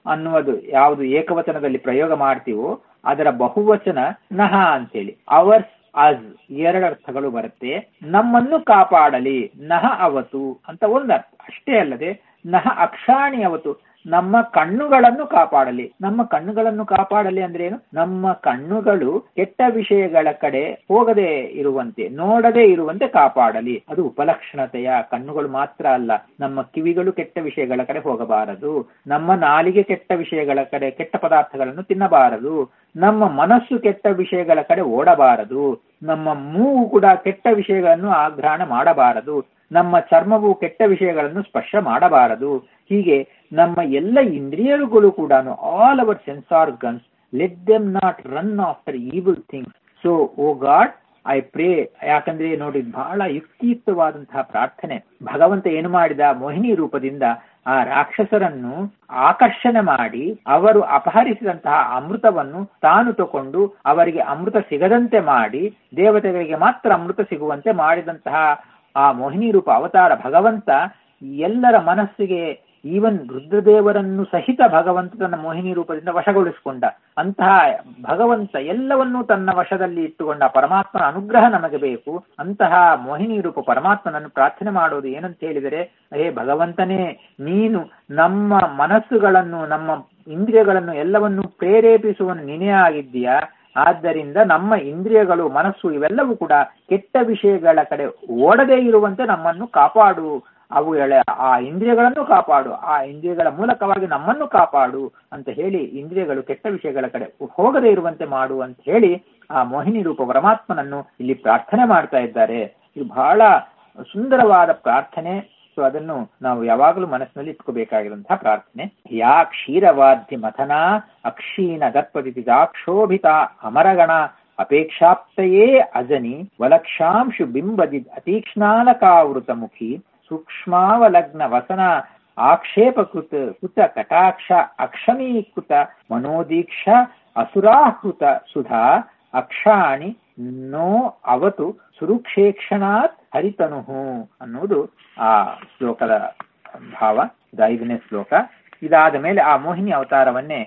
ಅನ್ನುವುದು ಯಾವುದು ಏಕವಚನದಲ್ಲಿ ಪ್ರಯೋಗ ಮಾಡ್ತೀವೋ ಅದರ ಬಹುವಚನ ನಹ ಅಂತೇಳಿ ಅವರ್ಸ್ ಅಸ್ ಎರಡರ್ಥಗಳು ಬರುತ್ತೆ ನಮ್ಮನ್ನು ಕಾಪಾಡಲಿ ನಹ ಅವತು ಅಂತ ಒಂದರ್ಥ ಅಷ್ಟೇ ಅಲ್ಲದೆ ನಹ ಅಕ್ಷಾಣಿ ಅವತು ನಮ್ಮ ಕಣ್ಣುಗಳನ್ನು ಕಾಪಾಡಲಿ ನಮ್ಮ ಕಣ್ಣುಗಳನ್ನು ಕಾಪಾಡಲಿ ಅಂದ್ರೆ ಏನು ನಮ್ಮ ಕಣ್ಣುಗಳು ಕೆಟ್ಟ ವಿಷಯಗಳ ಕಡೆ ಹೋಗದೆ ಇರುವಂತೆ ನೋಡದೆ ಇರುವಂತೆ ಕಾಪಾಡಲಿ ಅದು ಉಪಲಕ್ಷಣತೆಯ ಕಣ್ಣುಗಳು ಮಾತ್ರ ಅಲ್ಲ ನಮ್ಮ ಕಿವಿಗಳು ಕೆಟ್ಟ ವಿಷಯಗಳ ಕಡೆ ಹೋಗಬಾರದು ನಮ್ಮ ನಾಲಿಗೆ ಕೆಟ್ಟ ವಿಷಯಗಳ ಕಡೆ ಕೆಟ್ಟ ಪದಾರ್ಥಗಳನ್ನು ತಿನ್ನಬಾರದು ನಮ್ಮ ಮನಸ್ಸು ಕೆಟ್ಟ ವಿಷಯಗಳ ಕಡೆ ಓಡಬಾರದು ನಮ್ಮ ಮೂಗು ಕೂಡ ಕೆಟ್ಟ ವಿಷಯಗಳನ್ನು ಆಗ್ರಹಣ ಮಾಡಬಾರದು ನಮ್ಮ ಚರ್ಮವು ಕೆಟ್ಟ ವಿಷಯಗಳನ್ನು ಸ್ಪರ್ಶ ಮಾಡಬಾರದು ಹೀಗೆ ನಮ್ಮ ಎಲ್ಲ ಇಂದ್ರಿಯಗಳು ಕೂಡ all our sense organs let them not run after evil things so O God I pray ಯಾಕಂದ್ರೆ ನೋಡಿ ಬಹಳ ಯುಕ್ತಿಯುಕ್ತವಾದಂತಹ ಪ್ರಾರ್ಥನೆ ಭಗವಂತ ಏನು ಮಾಡಿದ ಮೋಹಿನಿ ರೂಪದಿಂದ ಆ ರಾಕ್ಷಸರನ್ನು ಆಕರ್ಷಣೆ ಮಾಡಿ ಅವರು ಅಪಹರಿಸಿದಂತಹ ಅಮೃತವನ್ನು ತಾನು ತಕೊಂಡು ಅವರಿಗೆ ಅಮೃತ ಸಿಗದಂತೆ ಮಾಡಿ ದೇವತೆಗಳಿಗೆ ಮಾತ್ರ ಅಮೃತ ಸಿಗುವಂತೆ ಮಾಡಿದಂತಹ ಆ ಮೋಹಿನಿ ರೂಪ ಅವತಾರ ಭಗವಂತ ಎಲ್ಲರ ಮನಸ್ಸಿಗೆ ಈವನ್ ರುದ್ರದೇವರನ್ನು ಸಹಿತ ಭಗವಂತ ತನ್ನ ಮೋಹಿನಿ ರೂಪದಿಂದ ವಶಗೊಳಿಸಿಕೊಂಡ ಅಂತಹ ಭಗವಂತ ಎಲ್ಲವನ್ನೂ ತನ್ನ ವಶದಲ್ಲಿ ಇಟ್ಟುಕೊಂಡ ಪರಮಾತ್ಮನ ಅನುಗ್ರಹ ನಮಗೆ ಬೇಕು ಅಂತಹ ಮೋಹಿನಿ ರೂಪ ಪರಮಾತ್ಮನನ್ನು ಪ್ರಾರ್ಥನೆ ಮಾಡೋದು ಏನಂತ ಹೇಳಿದರೆ ಹೇ ಭಗವಂತನೇ ನೀನು ನಮ್ಮ ಮನಸ್ಸುಗಳನ್ನು ನಮ್ಮ ಇಂದ್ರಿಯಗಳನ್ನು ಎಲ್ಲವನ್ನು ಪ್ರೇರೇಪಿಸುವ ನೀನೇ ಆಗಿದ್ದೀಯಾ ಆದ್ದರಿಂದ ನಮ್ಮ ಇಂದ್ರಿಯಗಳು ಮನಸ್ಸು ಇವೆಲ್ಲವೂ ಕೂಡ ಕೆಟ್ಟ ವಿಷಯಗಳ ಕಡೆ ಓಡದೇ ಇರುವಂತೆ ನಮ್ಮನ್ನು ಕಾಪಾಡು ಅವುಗಳ ಆ ಇಂದ್ರಿಯಗಳನ್ನು ಕಾಪಾಡು ಆ ಇಂದ್ರಿಯಗಳ ಮೂಲಕವಾಗಿ ನಮ್ಮನ್ನು ಕಾಪಾಡು ಅಂತ ಹೇಳಿ ಇಂದ್ರಿಯಗಳು ಕೆಟ್ಟ ವಿಷಯಗಳ ಕಡೆ ಹೋಗದೇ ಇರುವಂತೆ ಮಾಡು ಅಂತ ಹೇಳಿ ಆ ಮೋಹಿನಿ ರೂಪ ಪರಮಾತ್ಮನನ್ನು ಇಲ್ಲಿ ಪ್ರಾರ್ಥನೆ ಮಾಡ್ತಾ ಇದ್ದಾರೆ ಇದು ಬಹಳ ಸುಂದರವಾದ ಪ್ರಾರ್ಥನೆ ಸೊ ಅದನ್ನು ನಾವು ಯಾವಾಗಲೂ ಮನಸ್ಸಿನಲ್ಲಿ ಇಟ್ಕೋಬೇಕಾಗಿರುವಂತಹ ಪ್ರಾರ್ಥನೆ ಯಾ ಕ್ಷೀರವಾದ್ಯ ಮಥನ ಅಕ್ಷೀಣ ದರ್ಪದಿತಿ ದಾಕ್ಷೋಭಿತ ಅಮರಗಣ ಅಪೇಕ್ಷಾಪ್ತಯೇ ಅಜನಿ ವಲಕ್ಷಾಂಶು ಬಿಂಬದಿ ಅತೀಕ್ಷ್ಣಾಲಕಾವೃತ ಮುಖಿ ಸೂಕ್ಷ್ಮಾವಲಗ್ನ ವಸನ ಆಕ್ಷೇಪಕೃತ ಕೃತ ಕಟಾಕ್ಷ ಅಕ್ಷಮೀಕೃತ ಮನೋದೀಕ್ಷ ಅಸುರಾಹೃತ ಸುಧಾ ಅಕ್ಷಾಣಿ ನೋ ಅವತು ಸುರುಕ್ಷೇಕ್ಷಣಾತ್ ಹರಿತನುಹು ಅನ್ನುವುದು ಆ ಶ್ಲೋಕದ ಭಾವ ಇದು ಐದನೇ ಶ್ಲೋಕ ಇದಾದ ಮೇಲೆ ಆ ಮೋಹಿನಿ ಅವತಾರವನ್ನೇ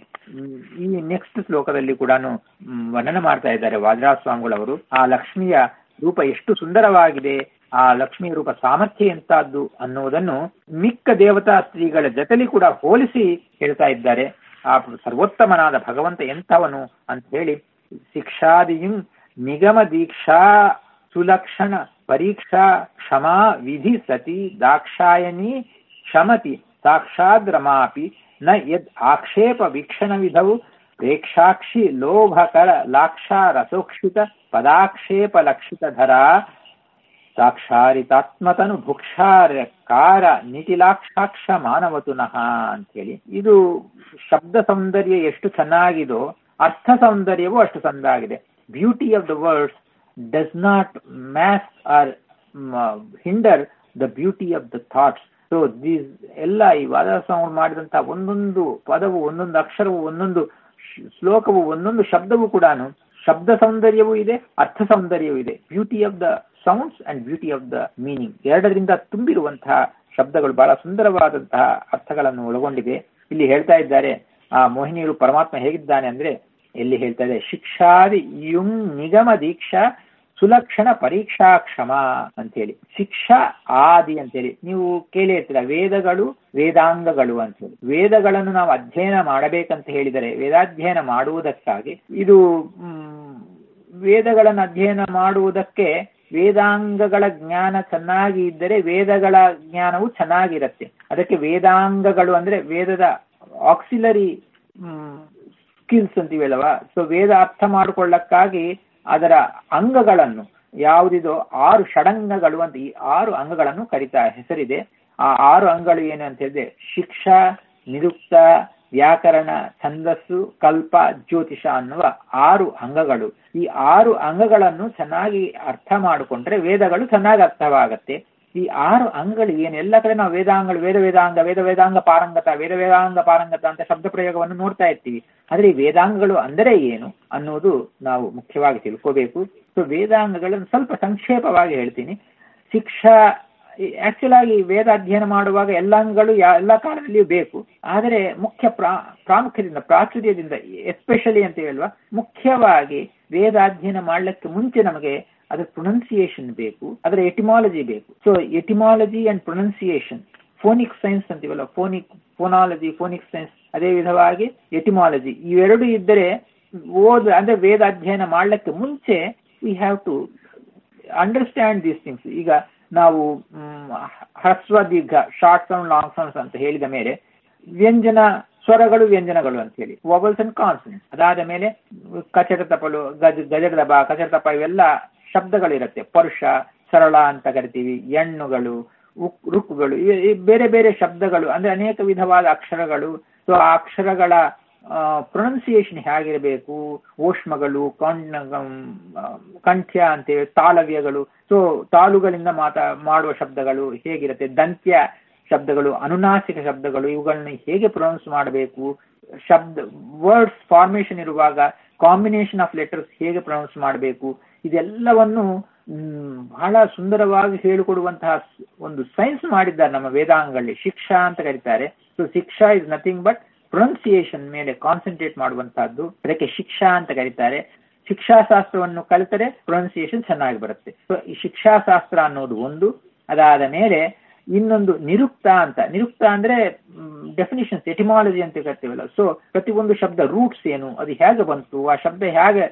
ಈ ನೆಕ್ಸ್ಟ್ ಶ್ಲೋಕದಲ್ಲಿ ಕೂಡ ವರ್ಣನೆ ಮಾಡ್ತಾ ಇದ್ದಾರೆ ವಾಜರಾಜ ಸ್ವಾಮಿಗಳವರು ಆ ಲಕ್ಷ್ಮಿಯ ರೂಪ ಎಷ್ಟು ಸುಂದರವಾಗಿದೆ ಆ ಲಕ್ಷ್ಮೀ ರೂಪ ಸಾಮರ್ಥ್ಯ ಎಂತದ್ದು ಅನ್ನುವುದನ್ನು ಮಿಕ್ಕ ದೇವತಾ ಸ್ತ್ರೀಗಳ ಜೊತೆಲಿ ಕೂಡ ಹೋಲಿಸಿ ಹೇಳ್ತಾ ಇದ್ದಾರೆ ಆ ಸರ್ವೋತ್ತಮನಾದ ಭಗವಂತ ಎಂಥವನು ಅಂತ ಹೇಳಿ ಶಿಕ್ಷಾದಿಯು ನಿಗಮ ದೀಕ್ಷಾ ಸುಲಕ್ಷಣ ಪರೀಕ್ಷಾ ಕ್ಷಮಾ ವಿಧಿ ಸತಿ ದಾಕ್ಷಾಯಣಿ ಕ್ಷಮತಿ ಸಾಕ್ಷಾದ್ರಮಾಪಿ ನ ಯದ್ ಆಕ್ಷೇಪ ವೀಕ್ಷಣ ವಿಧೌ ಪ್ರೇಕ್ಷಾಕ್ಷಿ ಲೋಭಕರ ಲಾಕ್ಷಾ ರಸೋಕ್ಷಿತ ಪದಾಕ್ಷೇಪ ಲಕ್ಷಿತ ಧರ ಸಾಕ್ಷಾರಿತಾತ್ಮತನು ಭುಕ್ಷಾರ ಕಾರ ನಿಟಿಲಾಕ್ಷಾಕ್ಷ ಮಾನವತುನಃ ಅಂತೇಳಿ ಇದು ಶಬ್ದ ಸೌಂದರ್ಯ ಎಷ್ಟು ಚೆನ್ನಾಗಿದೋ ಅರ್ಥ ಸೌಂದರ್ಯವೂ ಅಷ್ಟು ಚಂದಾಗಿದೆ beauty of the words does not mar or hinder the beauty of the thoughts so these ಎಲ್ಲ ಈ ವಾದಸ್ವಾಮಿ ಮಾಡಿದಂತಹ ಒಂದೊಂದು ಪದವು ಒಂದೊಂದು ಅಕ್ಷರವು ಒಂದೊಂದು ಶ್ಲೋಕವು ಒಂದೊಂದು ಶಬ್ದವು ಕೂಡ ಶಬ್ದ ಸೌಂದರ್ಯವೂ ಇದೆ ಅರ್ಥ ಸೌಂದರ್ಯವೂ ಇದೆ beauty of the sounds and beauty of the meaning ಎರಡರಿಂದ ತುಂಬಿರುವಂತಹ ಶಬ್ದಗಳು ಬಹಳ ಸುಂದರವಾದಂತಹ ಅರ್ಥಗಳನ್ನು ಒಳಗೊಂಡಿದೆ ಇಲ್ಲಿ ಹೇಳ್ತಾ ಇದ್ದಾರೆ ಆ ಮೋಹಿನಿಯರು ಪರಮಾತ್ಮ ಹೇಗಿದ್ದಾನೆ ಅಂದ್ರೆ ಎಲ್ಲಿ ಹೇಳ್ತಾ ಇದೆ ಶಿಕ್ಷಾದಿ ಯುಂ ನಿಗಮ ದೀಕ್ಷಾ ಸುಲಕ್ಷಣ ಪರೀಕ್ಷಾ ಕ್ಷಮ ಅಂತೇಳಿ ಶಿಕ್ಷಾ ಆದಿ ಅಂತೇಳಿ ನೀವು ಕೇಳಿ ಇರ್ತೀರ ವೇದಗಳು ವೇದಾಂಗಗಳು ಅಂತೇಳಿ ವೇದಗಳನ್ನು ನಾವು ಅಧ್ಯಯನ ಮಾಡಬೇಕಂತ ಹೇಳಿದರೆ ವೇದಾಧ್ಯಯನ ಮಾಡುವುದಕ್ಕಾಗಿ ಇದು ವೇದಗಳನ್ನು ಅಧ್ಯಯನ ಮಾಡುವುದಕ್ಕೆ ವೇದಾಂಗಗಳ ಜ್ಞಾನ ಚೆನ್ನಾಗಿ ಇದ್ದರೆ ವೇದಗಳ ಜ್ಞಾನವು ಚೆನ್ನಾಗಿರುತ್ತೆ ಅದಕ್ಕೆ ವೇದಾಂಗಗಳು ಅಂದ್ರೆ ವೇದದ ಆಕ್ಸಿಲರಿ ಸ್ಕಿಲ್ಸ್ ಅಂತೀವಲ್ಲವ ಸೊ ವೇದ ಅರ್ಥ ಮಾಡಿಕೊಳ್ಳಕ್ಕಾಗಿ ಅದರ ಅಂಗಗಳನ್ನು ಯಾವುದಿದೋ ಆರು ಷಡಂಗಗಳು ಅಂತ ಈ ಆರು ಅಂಗಗಳನ್ನು ಕರಿತಾ ಹೆಸರಿದೆ ಆ ಆರು ಅಂಗಗಳು ಏನು ಅಂತ ಹೇಳಿದ್ರೆ ಶಿಕ್ಷಾ ನಿರುಕ್ತ ವ್ಯಾಕರಣ ಛಂದಸ್ಸು ಕಲ್ಪ ಜ್ಯೋತಿಷ ಅನ್ನುವ ಆರು ಅಂಗಗಳು ಈ ಆರು ಅಂಗಗಳನ್ನು ಚೆನ್ನಾಗಿ ಅರ್ಥ ಮಾಡಿಕೊಂಡ್ರೆ ವೇದಗಳು ಚೆನ್ನಾಗಿ ಅರ್ಥವಾಗತ್ತೆ ಈ ಆರು ಅಂಗಗಳು ಏನು ಎಲ್ಲ ಕಡೆ ನಾವು ವೇದಾಂಗಗಳು ವೇದ ವೇದಾಂಗ ವೇದ ವೇದಾಂಗ ಪಾರಂಗತ ವೇದ ವೇದಾಂಗ ಪಾರಂಗತ ಅಂತ ಶಬ್ದ ಪ್ರಯೋಗವನ್ನು ನೋಡ್ತಾ ಇರ್ತೀವಿ ಆದ್ರೆ ಈ ವೇದಾಂಗಗಳು ಅಂದರೆ ಏನು ಅನ್ನೋದು ನಾವು ಮುಖ್ಯವಾಗಿ ತಿಳ್ಕೋಬೇಕು ಸೊ ವೇದಾಂಗಗಳನ್ನು ಸ್ವಲ್ಪ ಸಂಕ್ಷೇಪವಾಗಿ ಹೇಳ್ತೀನಿ ಶಿಕ್ಷಾ ಆಕ್ಚುಲ್ ಆಗಿ ವೇದ ಅಧ್ಯಯನ ಮಾಡುವಾಗ ಎಲ್ಲ ಅಂಗಗಳು ಎಲ್ಲ ಕಾಲದಲ್ಲಿಯೂ ಬೇಕು ಆದರೆ ಮುಖ್ಯ ಪ್ರಾ ಪ್ರಾಮುಖ್ಯದಿಂದ ಪ್ರಾಚುರ್ಯದಿಂದ ಎಸ್ಪೆಷಲಿ ಅಂತ ಹೇಳುವ ಮುಖ್ಯವಾಗಿ ವೇದ ಅಧ್ಯಯನ ಮಾಡ್ಲಿಕ್ಕೆ ಮುಂಚೆ ನಮಗೆ ಅದರ ಪ್ರೊನೌನ್ಸಿಯೇಷನ್ ಬೇಕು ಅದರ ಎಟಿಮಾಲಜಿ ಬೇಕು so etymology and pronunciation phonic science ಅಂತೀವಲ್ಲ ಫೋನಿಕ್ ಫೋನಾಲಜಿ ಫೋನಿಕ್ ಸೈನ್ಸ್ ಅದೇ ವಿಧವಾಗಿ ಎಟಿಮಾಲಜಿ ಇವೆರಡು ಇದ್ದರೆ ಓದ್ ಅಂದ್ರೆ ವೇದ ಅಧ್ಯಯನ ಮಾಡ್ಲಿಕ್ಕೆ ಮುಂಚೆ we have to understand these things ಈಗ ನಾವು ಹ್ರಸ್ವ ದೀರ್ಘ ಶಾರ್ಟ್ ಸೌಂಡ್ ಲಾಂಗ್ ಸೌಂಡ್ಸ್ ಅಂತ ಹೇಳಿದ ಮೇಲೆ ವ್ಯಂಜನ ಸ್ವರಗಳು ವ್ಯಂಜನಗಳು ಅಂತ ಹೇಳಿ ವಾಬಲ್ಸ್ ಅಂಡ್ ಕಾನ್ಸನೆಂಟ್ಸ್ ಅದಾದ ಮೇಲೆ ಕಚಡ ತಪಲು ಗಜ ಗಜಡ ದಬ ಕಚಡ ತಪ ಇವೆಲ್ಲ ಶಬ್ದಗಳಿರುತ್ತೆ ಪರುಷ ಸರಳ ಅಂತ ಕರಿತೀವಿ ಎಣ್ಣುಗಳು ಉಕ್ ರುಕ್ಕುಗಳು ಬೇರೆ ಬೇರೆ ಶಬ್ದಗಳು ಅಂದ್ರೆ ಅನೇಕ ವಿಧವಾದ ಅಕ್ಷರಗಳು ಸೊ ಆ ಅಕ್ಷರಗಳ ಪ್ರೊನೌನ್ಸಿಯೇಷನ್ ಹೇಗಿರಬೇಕು ಓಷ್ಮಗಳು ಕಣ್ಣ ಕಂಠ್ಯ ಅಂತೇಳಿ ತಾಳವ್ಯಗಳು ಸೊ ತಾಳುಗಳಿಂದ ಮಾತಾ ಮಾಡುವ ಶಬ್ದಗಳು ಹೇಗಿರುತ್ತೆ ದಂತ್ಯ ಶಬ್ದಗಳು ಅನುನಾಸಿಕ ಶಬ್ದಗಳು ಇವುಗಳನ್ನ ಹೇಗೆ ಪ್ರೊನೌನ್ಸ್ ಮಾಡಬೇಕು ಶಬ್ದ ವರ್ಡ್ಸ್ ಫಾರ್ಮೇಶನ್ ಇರುವಾಗ ಕಾಂಬಿನೇಷನ್ ಆಫ್ ಲೆಟರ್ಸ್ ಹೇಗೆ ಪ್ರೊನೌನ್ಸ್ ಮಾಡಬೇಕು ಇದೆಲ್ಲವನ್ನು ಬಹಳ ಸುಂದರವಾಗಿ ಹೇಳಿಕೊಡುವಂತಹ ಒಂದು ಸೈನ್ಸ್ ಮಾಡಿದ್ದಾರೆ ನಮ್ಮ ವೇದಾಂಗಗಳಲ್ಲಿ ಶಿಕ್ಷಾ ಅಂತ ಕರೀತಾರೆ so Shiksha is nothing but pronunciation ಮೇಲೆ ಕಾನ್ಸಂಟ್ರೇಟ್ ಮಾಡುವಂತಹದ್ದು ಅದಕ್ಕೆ ಶಿಕ್ಷಾ ಅಂತ ಕರೀತಾರೆ ಶಿಕ್ಷಾಶಾಸ್ತ್ರವನ್ನು ಕಲಿತರೆ ಪ್ರೊನೌನ್ಸಿಯೇಷನ್ ಚೆನ್ನಾಗಿ ಬರುತ್ತೆ ಸೊ ಈ ಶಿಕ್ಷಾಶಾಸ್ತ್ರ ಅನ್ನೋದು ಒಂದು ಅದಾದ ಮೇಲೆ ಇನ್ನೊಂದು ನಿರುಕ್ತ ಅಂತ ನಿರುಕ್ತ ಅಂದ್ರೆ ಡೆಫಿನಿಷನ್ಸ್ ಎಟಿಮಾಲಜಿ ಅಂತ ಕರಿತೀವಲ್ಲ ಸೊ ಪ್ರತಿಯೊಂದು ಶಬ್ದ ರೂಟ್ಸ್ ಏನು ಅದು ಹೇಗೆ ಬಂತು ಆ ಶಬ್ದ ಹೇಗೆ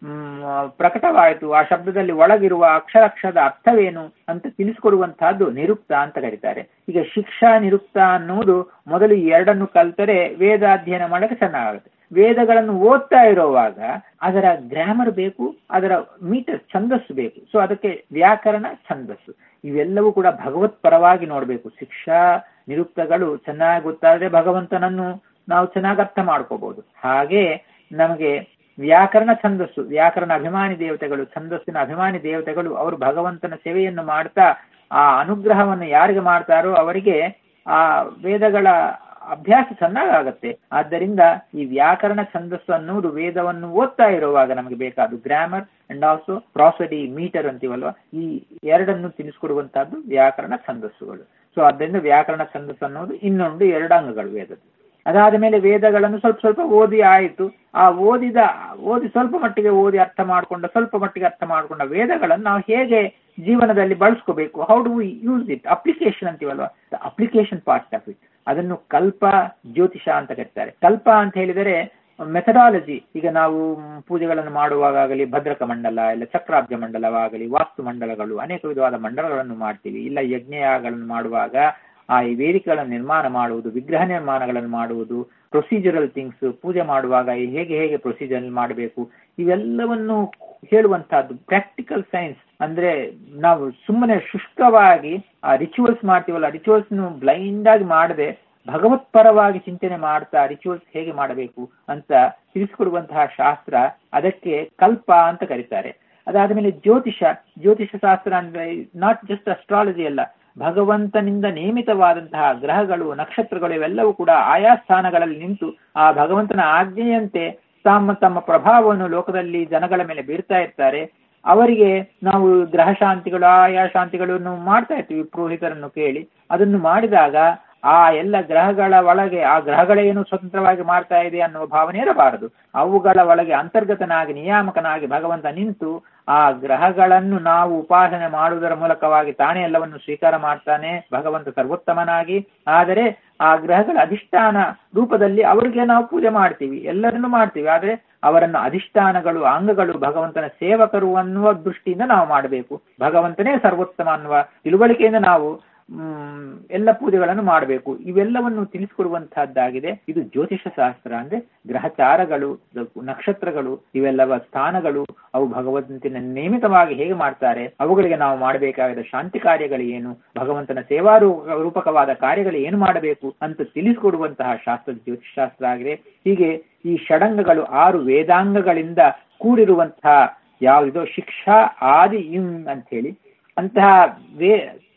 ಪ್ರಕಟವಾಯಿತು ಆ ಶಬ್ದದಲ್ಲಿ ಒಳಗಿರುವ ಅಕ್ಷರಾಕ್ಷರದ ಅರ್ಥವೇನು ಅಂತ ತಿಳಿಸಿಕೊಡುವಂತಹದ್ದು ನಿರುಕ್ತ ಅಂತ ಕರೀತಾರೆ ಈಗ ಶಿಕ್ಷಾ ನಿರುಕ್ತ ಅನ್ನುವುದು ಮೊದಲು ಈ ಎರಡನ್ನು ಕಲ್ತರೆ ವೇದಾಧ್ಯಯನ ಮಾಡಕ್ಕೆ ಚೆನ್ನಾಗುತ್ತೆ ವೇದಗಳನ್ನು ಓದ್ತಾ ಇರುವಾಗ ಅದರ ಗ್ರಾಮರ್ ಬೇಕು ಅದರ ಮೀಟರ್ ಛಂದಸ್ಸು ಬೇಕು ಸೊ ಅದಕ್ಕೆ ವ್ಯಾಕರಣ ಛಂದಸ್ಸು ಇವೆಲ್ಲವೂ ಕೂಡ ಭಗವತ್ ಪರವಾಗಿ ನೋಡಬೇಕು ಶಿಕ್ಷಾ ನಿರುಕ್ತಗಳು ಚೆನ್ನಾಗಿ ಗೊತ್ತಾದ್ರೆ ಭಗವಂತನನ್ನು ನಾವು ಚೆನ್ನಾಗಿ ಅರ್ಥ ಮಾಡ್ಕೋಬಹುದು ಹಾಗೆ ನಮಗೆ ವ್ಯಾಕರಣ ಛಂದಸ್ಸು ವ್ಯಾಕರಣ ಅಭಿಮಾನಿ ದೇವತೆಗಳು ಛಂದಸ್ಸಿನ ಅಭಿಮಾನಿ ದೇವತೆಗಳು ಅವರು ಭಗವಂತನ ಸೇವೆಯನ್ನು ಮಾಡ್ತಾ ಆ ಅನುಗ್ರಹವನ್ನು ಯಾರಿಗೆ ಮಾಡ್ತಾರೋ ಅವರಿಗೆ ಆ ವೇದಗಳ ಅಭ್ಯಾಸ ಚೆನ್ನಾಗಾಗತ್ತೆ ಆದ್ದರಿಂದ ಈ ವ್ಯಾಕರಣ ಛಂದಸ್ಸು ಅನ್ನುವುದು ವೇದವನ್ನು ಓದ್ತಾ ಇರುವಾಗ ನಮಗೆ ಬೇಕಾದ grammar and also prosody meter ಅಂತೀವಲ್ವ ಈ ಎರಡನ್ನು ತಿಳಿಸ್ಕೊಡುವಂತಹದ್ದು ವ್ಯಾಕರಣ ಛಂದಸ್ಸುಗಳು ಸೊ ಆದ್ದರಿಂದ ವ್ಯಾಕರಣ ಛಂದಸ್ಸು ಅನ್ನೋದು ಇನ್ನೊಂದು ಎರಡು ಅಂಗಗಳು ವೇದದ್ದು ಅದಾದ ಮೇಲೆ ವೇದಗಳನ್ನು ಸ್ವಲ್ಪ ಸ್ವಲ್ಪ ಓದಿ ಆಯಿತು ಆ ಓದಿದ ಓದಿ ಸ್ವಲ್ಪ ಮಟ್ಟಿಗೆ ಓದಿ ಅರ್ಥ ಮಾಡಿಕೊಂಡ ಸ್ವಲ್ಪ ಮಟ್ಟಿಗೆ ಅರ್ಥ ಮಾಡಿಕೊಂಡ ವೇದಗಳನ್ನು ನಾವು ಹೇಗೆ ಜೀವನದಲ್ಲಿ ಬಳಸ್ಕೋಬೇಕು how do use it application ಅಂತೀವಲ್ವಾ ಅಪ್ಲಿಕೇಶನ್ ಪಾರ್ಟ್ ಆಫ್ ಇಟ್ ಅದನ್ನು ಕಲ್ಪ ಜ್ಯೋತಿಷ ಅಂತ ಕರೀತಾರೆ ಕಲ್ಪ ಅಂತ ಹೇಳಿದರೆ ಮೆಥಡಾಲಜಿ ಈಗ ನಾವು ಪೂಜೆಗಳನ್ನು ಮಾಡುವಾಗಲಿ ಭದ್ರಕ ಮಂಡಲ ಇಲ್ಲ ಚಕ್ರಾಬ್ಜ ಮಂಡಲವಾಗಲಿ ವಾಸ್ತು ಮಂಡಲಗಳು ಅನೇಕ ವಿಧವಾದ ಮಂಡಲಗಳನ್ನು ಮಾಡ್ತೀವಿ ಇಲ್ಲ ಯಜ್ಞಗಳನ್ನು ಮಾಡುವಾಗ ಆ ಈ ವೇದಿಕೆಗಳನ್ನು ನಿರ್ಮಾಣ ಮಾಡುವುದು ವಿಗ್ರಹ ನಿರ್ಮಾಣಗಳನ್ನು ಮಾಡುವುದು ಪ್ರೊಸೀಜರಲ್ ಥಿಂಗ್ಸ್ ಪೂಜೆ ಮಾಡುವಾಗ ಹೇಗೆ ಹೇಗೆ ಪ್ರೊಸೀಜರ್ ಮಾಡಬೇಕು ಇವೆಲ್ಲವನ್ನು ಹೇಳುವಂತಹದ್ದು ಪ್ರಾಕ್ಟಿಕಲ್ ಸೈನ್ಸ್ ಅಂದ್ರೆ ನಾವು ಸುಮ್ಮನೆ ಶುಷ್ಕವಾಗಿ ಆ ರಿಚುವಲ್ಸ್ ಮಾಡ್ತೀವಲ್ಲ ರಿಚುವಲ್ಸ್ ಬ್ಲೈಂಡ್ ಆಗಿ ಮಾಡದೆ ಭಗವತ್ ಪರವಾಗಿ ಚಿಂತನೆ ಮಾಡ್ತಾ ರಿಚುವಲ್ಸ್ ಹೇಗೆ ಮಾಡಬೇಕು ಅಂತ ತಿಳಿಸಿಕೊಡುವಂತಹ ಶಾಸ್ತ್ರ ಅದಕ್ಕೆ ಕಲ್ಪ ಅಂತ ಕರೀತಾರೆ ಅದಾದ ಮೇಲೆ ಜ್ಯೋತಿಷ ಜ್ಯೋತಿಷ ಶಾಸ್ತ್ರ ಅಂದ್ರೆ ನಾಟ್ ಜಸ್ಟ್ ಅಸ್ಟ್ರಾಲಜಿ ಅಲ್ಲ ಭಗವಂತನಿಂದ ನೇಮಿತವಾದಂತಹ ಗ್ರಹಗಳು ನಕ್ಷತ್ರಗಳು ಇವೆಲ್ಲವೂ ಕೂಡ ಆಯಾ ಸ್ಥಾನಗಳಲ್ಲಿ ನಿಂತು ಆ ಭಗವಂತನ ಆಜ್ಞೆಯಂತೆ ತಮ್ಮ ತಮ್ಮ ಪ್ರಭಾವವನ್ನು ಲೋಕದಲ್ಲಿ ಜನಗಳ ಮೇಲೆ ಬೀರ್ತಾ ಇರ್ತಾರೆ ಅವರಿಗೆ ನಾವು ಗ್ರಹ ಶಾಂತಿಗಳು ಆಯಾ ಶಾಂತಿಗಳನ್ನು ಮಾಡ್ತಾ ಇರ್ತೀವಿ ಪುರೋಹಿತರನ್ನು ಕೇಳಿ ಅದನ್ನು ಮಾಡಿದಾಗ ಆ ಎಲ್ಲ ಗ್ರಹಗಳ ಒಳಗೆ ಆ ಗ್ರಹಗಳೇನು ಸ್ವತಂತ್ರವಾಗಿ ಮಾಡ್ತಾ ಇದೆ ಅನ್ನುವ ಭಾವನೆ ಇರಬಾರದು ಅವುಗಳ ಒಳಗೆ ಅಂತರ್ಗತನಾಗಿ ನಿಯಾಮಕನಾಗಿ ಭಗವಂತ ನಿಂತು ಆ ಗ್ರಹಗಳನ್ನು ನಾವು ಉಪಾಸನೆ ಮಾಡುವುದರ ಮೂಲಕವಾಗಿ ತಾನೇ ಎಲ್ಲವನ್ನು ಸ್ವೀಕಾರ ಮಾಡ್ತಾನೆ ಭಗವಂತ ಸರ್ವೋತ್ತಮನಾಗಿ ಆದರೆ ಆ ಗ್ರಹಗಳ ಅಧಿಷ್ಠಾನ ರೂಪದಲ್ಲಿ ಅವರಿಗೆ ನಾವು ಪೂಜೆ ಮಾಡ್ತೀವಿ ಎಲ್ಲರನ್ನು ಮಾಡ್ತೀವಿ ಆದರೆ ಅವರನ್ನು ಅಧಿಷ್ಠಾನಗಳು ಅಂಗಗಳು ಭಗವಂತನ ಸೇವಕರು ಅನ್ನುವ ದೃಷ್ಟಿಯಿಂದ ನಾವು ಮಾಡಬೇಕು ಭಗವಂತನೇ ಸರ್ವೋತ್ತಮ ಅನ್ನುವ ತಿಳುವಳಿಕೆಯಿಂದ ನಾವು ಹ್ಮ್ ಎಲ್ಲ ಪೂಜೆಗಳನ್ನು ಮಾಡಬೇಕು ಇವೆಲ್ಲವನ್ನು ತಿಳಿಸಿಕೊಡುವಂತಹದ್ದಾಗಿದೆ ಇದು ಜ್ಯೋತಿಷ ಶಾಸ್ತ್ರ ಅಂದ್ರೆ ಗ್ರಹಚಾರಗಳು ನಕ್ಷತ್ರಗಳು ಇವೆಲ್ಲವ ಸ್ಥಾನಗಳು ಅವು ಭಗವಂತನ ನೇಮಿತವಾಗಿ ಹೇಗೆ ಮಾಡ್ತಾರೆ ಅವುಗಳಿಗೆ ನಾವು ಮಾಡಬೇಕಾದ ಶಾಂತಿ ಕಾರ್ಯಗಳು ಏನು ಭಗವಂತನ ಸೇವಾ ರೂಪಕವಾದ ಕಾರ್ಯಗಳು ಏನು ಮಾಡಬೇಕು ಅಂತ ತಿಳಿಸಿಕೊಡುವಂತಹ ಶಾಸ್ತ್ರ ಜ್ಯೋತಿಷ್ ಶಾಸ್ತ್ರ ಆಗಿದೆ ಹೀಗೆ ಈ ಷಡಂಗಗಳು ಆರು ವೇದಾಂಗಗಳಿಂದ ಕೂಡಿರುವಂತಹ ಯಾವುದೋ ಶಿಕ್ಷಾ ಆದಿ ಇಂ ಅಂತ ಹೇಳಿ ಅಂತಹ ವೇ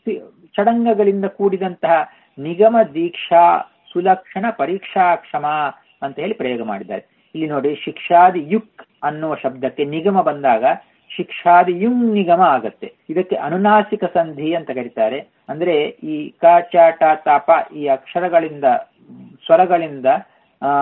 ಷಡಂಗಗಳಿಂದ ಕೂಡಿದಂತಹ ನಿಗಮ ದೀಕ್ಷಾ ಸುಲಕ್ಷಣ ಪರೀಕ್ಷಾ ಕ್ಷಮ ಅಂತ ಹೇಳಿ ಪ್ರಯೋಗ ಮಾಡಿದ್ದಾರೆ ಇಲ್ಲಿ ನೋಡಿ ಶಿಕ್ಷಾದಿ ಯುಕ್ ಅನ್ನುವ ಶಬ್ದಕ್ಕೆ ನಿಗಮ ಬಂದಾಗ ಶಿಕ್ಷಾದಿ ಯುಂ ನಿಗಮ ಆಗತ್ತೆ ಇದಕ್ಕೆ ಅನುನಾಸಿಕ ಸಂಧಿ ಅಂತ ಕರೀತಾರೆ ಅಂದ್ರೆ ಈ ಕ ಚ ಟ ತ ಪ ಈ ಅಕ್ಷರಗಳಿಂದ ಸ್ವರಗಳಿಂದ ಆ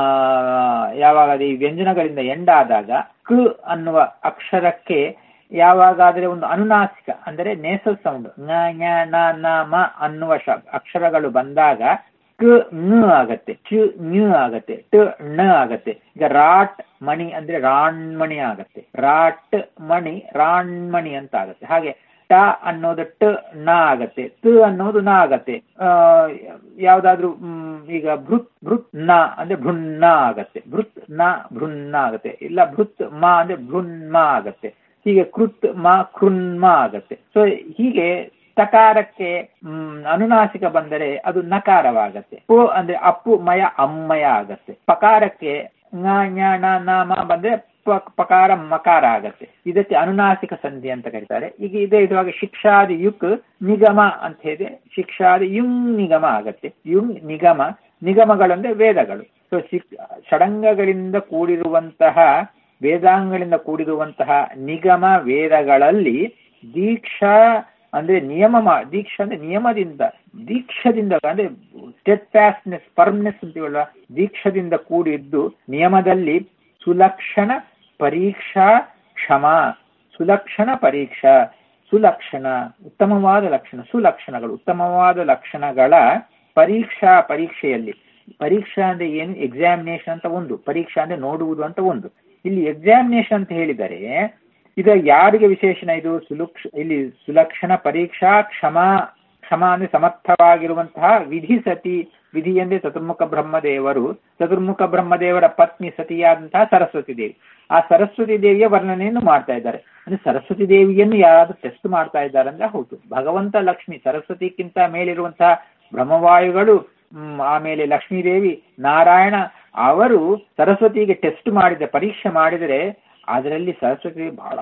ಯಾವಾಗ ಈ ವ್ಯಂಜನಗಳಿಂದ ಎಂಡಾದಾಗ ಕ ಅನ್ನುವ ಅಕ್ಷರಕ್ಕೆ ಯಾವಾಗಾದ್ರೆ ಒಂದು ಅನುನಾಸಿಕ ಅಂದರೆ ನೇಸಲ್ ಸೌಂಡ್ ನ ಞ ನ ನ ಮ ಅನ್ನುವ ಶ ಅಕ್ಷರಗಳು ಬಂದಾಗ ಕ ಞ ಆಗತ್ತೆ ಚ ಞ ಆಗತ್ತೆ ಟ ಣ ಆಗತ್ತೆ ಈಗ ರಾಟ್ ಮಣಿ ಅಂದ್ರೆ ರಾಣ್ಮಣಿ ಆಗತ್ತೆ ರಾಟ್ ಮಣಿ ರಾಣ್ಮಣಿ ಅಂತ ಆಗತ್ತೆ ಹಾಗೆ ಟ ಅನ್ನೋದು ಟ ನ ಆಗತ್ತೆ ತ ಅನ್ನೋದು ನ ಆಗತ್ತೆ ಆ ಯಾವ್ದಾದ್ರು ಈಗ ಭೃತ್ ಭೃತ್ ನ ಅಂದ್ರೆ ಭೃನ್ನ ಆಗತ್ತೆ ಭೃತ್ ನ ಭೃನ್ನ ಆಗತ್ತೆ ಇಲ್ಲ ಭೃತ್ ಮ ಅಂದ್ರೆ ಭೃನ್ಮ ಆಗತ್ತೆ ಹೀಗೆ ಕೃತ್ ಮ ಕೃನ್ಮ ಆಗತ್ತೆ ಸೊ ಹೀಗೆ ತಕಾರಕ್ಕೆ ಹ್ಮ್ ಅನುನಾಸಿಕ ಬಂದರೆ ಅದು ನಕಾರವಾಗತ್ತೆ ಪು ಅಂದ್ರೆ ಅಪ್ಪು ಮಯ ಅಮ್ಮಯ ಆಗತ್ತೆ ಪಕಾರಕ್ಕೆ ಞ ಞ ಣ ನ ಮ ಬಂದ್ರೆ ಪಕಾರ ಮಕಾರ ಆಗತ್ತೆ ಇದಕ್ಕೆ ಅನುನಾಸಿಕ ಸಂಧಿ ಅಂತ ಕರೀತಾರೆ ಈಗ ಇದೇ ಇದುವಾಗ ಶಿಕ್ಷಾದಿ ಯುಕ್ ನಿಗಮ ಅಂತ ಹೇಳಿದೆ ಶಿಕ್ಷಾದಿ ಯುಂ ನಿಗಮ ಆಗತ್ತೆ ಯುಂ ನಿಗಮ ನಿಗಮಗಳಂದ್ರೆ ವೇದಗಳು ಸೊ ಷಡಂಗಗಳಿಂದ ಕೂಡಿರುವಂತಹ ವೇದಾಂಗಗಳಿಂದ ಕೂಡಿರುವಂತಹ ನಿಗಮ ವೇದಗಳಲ್ಲಿ ದೀಕ್ಷಾ ಅಂದ್ರೆ ನಿಯಮ ದೀಕ್ಷಾ ಅಂದ್ರೆ ನಿಯಮದಿಂದ ದೀಕ್ಷದಿಂದ ಅಂದ್ರೆ ಸ್ಟೆಟ್ ಫ್ಯಾಸ್ಟ್ನೆಸ್ ಫರ್ಮ್ನೆಸ್ ಅಂತೀವಲ್ಲ ದೀಕ್ಷದಿಂದ ಕೂಡಿದ್ದು ನಿಯಮದಲ್ಲಿ ಸುಲಕ್ಷಣ ಪರೀಕ್ಷಾ ಕ್ಷಮ ಸುಲಕ್ಷಣ ಪರೀಕ್ಷಾ ಸುಲಕ್ಷಣ ಉತ್ತಮವಾದ ಲಕ್ಷಣ ಸುಲಕ್ಷಣಗಳು ಉತ್ತಮವಾದ ಲಕ್ಷಣಗಳ ಪರೀಕ್ಷಾ ಪರೀಕ್ಷೆಯಲ್ಲಿ ಪರೀಕ್ಷಾ ಅಂದ್ರೆ ಏನು ಎಕ್ಸಾಮಿನೇಷನ್ ಅಂತ ಒಂದು ಪರೀಕ್ಷಾ ಅಂದ್ರೆ ನೋಡುವುದು ಅಂತ ಒಂದು ಇಲ್ಲಿ ಎಕ್ಸಾಮಿನೇಷನ್ ಅಂತ ಹೇಳಿದರೆ ಇದು ಯಾರಿಗೆ ವಿಶೇಷಣ ಇದು ಸುಲಕ್ಷ ಇಲ್ಲಿ ಸುಲಕ್ಷಣ ಪರೀಕ್ಷಾ ಕ್ಷಮ ಕ್ಷಮ ಅಂದ್ರೆ ಸಮರ್ಥವಾಗಿರುವಂತಹ ವಿಧಿ ಸತಿ ವಿಧಿ ಅಂದ್ರೆ ಚತುರ್ಮುಖ ಬ್ರಹ್ಮದೇವರು ಚತುರ್ಮುಖ ಬ್ರಹ್ಮದೇವರ ಪತ್ನಿ ಸತಿಯಾದಂತಹ ಸರಸ್ವತಿ ದೇವಿ ಆ ಸರಸ್ವತಿ ದೇವಿಯ ವರ್ಣನೆಯನ್ನು ಮಾಡ್ತಾ ಇದ್ದಾರೆ ಅಂದ್ರೆ ಸರಸ್ವತಿ ದೇವಿಯನ್ನು ಯಾರಾದ್ರೂ ಟೆಸ್ಟ್ ಮಾಡ್ತಾ ಇದ್ದಾರೆ ಅಂದ್ರೆ ಹೌದು ಭಗವಂತ ಲಕ್ಷ್ಮಿ ಸರಸ್ವತಿಗಿಂತ ಮೇಲಿರುವಂತಹ ಬ್ರಹ್ಮವಾಯುಗಳು ಹ್ಮ್ ಆಮೇಲೆ ಲಕ್ಷ್ಮೀ ದೇವಿ ನಾರಾಯಣ ಅವರು ಸರಸ್ವತಿಗೆ ಟೆಸ್ಟ್ ಮಾಡಿದ ಪರೀಕ್ಷೆ ಮಾಡಿದರೆ ಅದರಲ್ಲಿ ಸರಸ್ವತಿ ಬಹಳ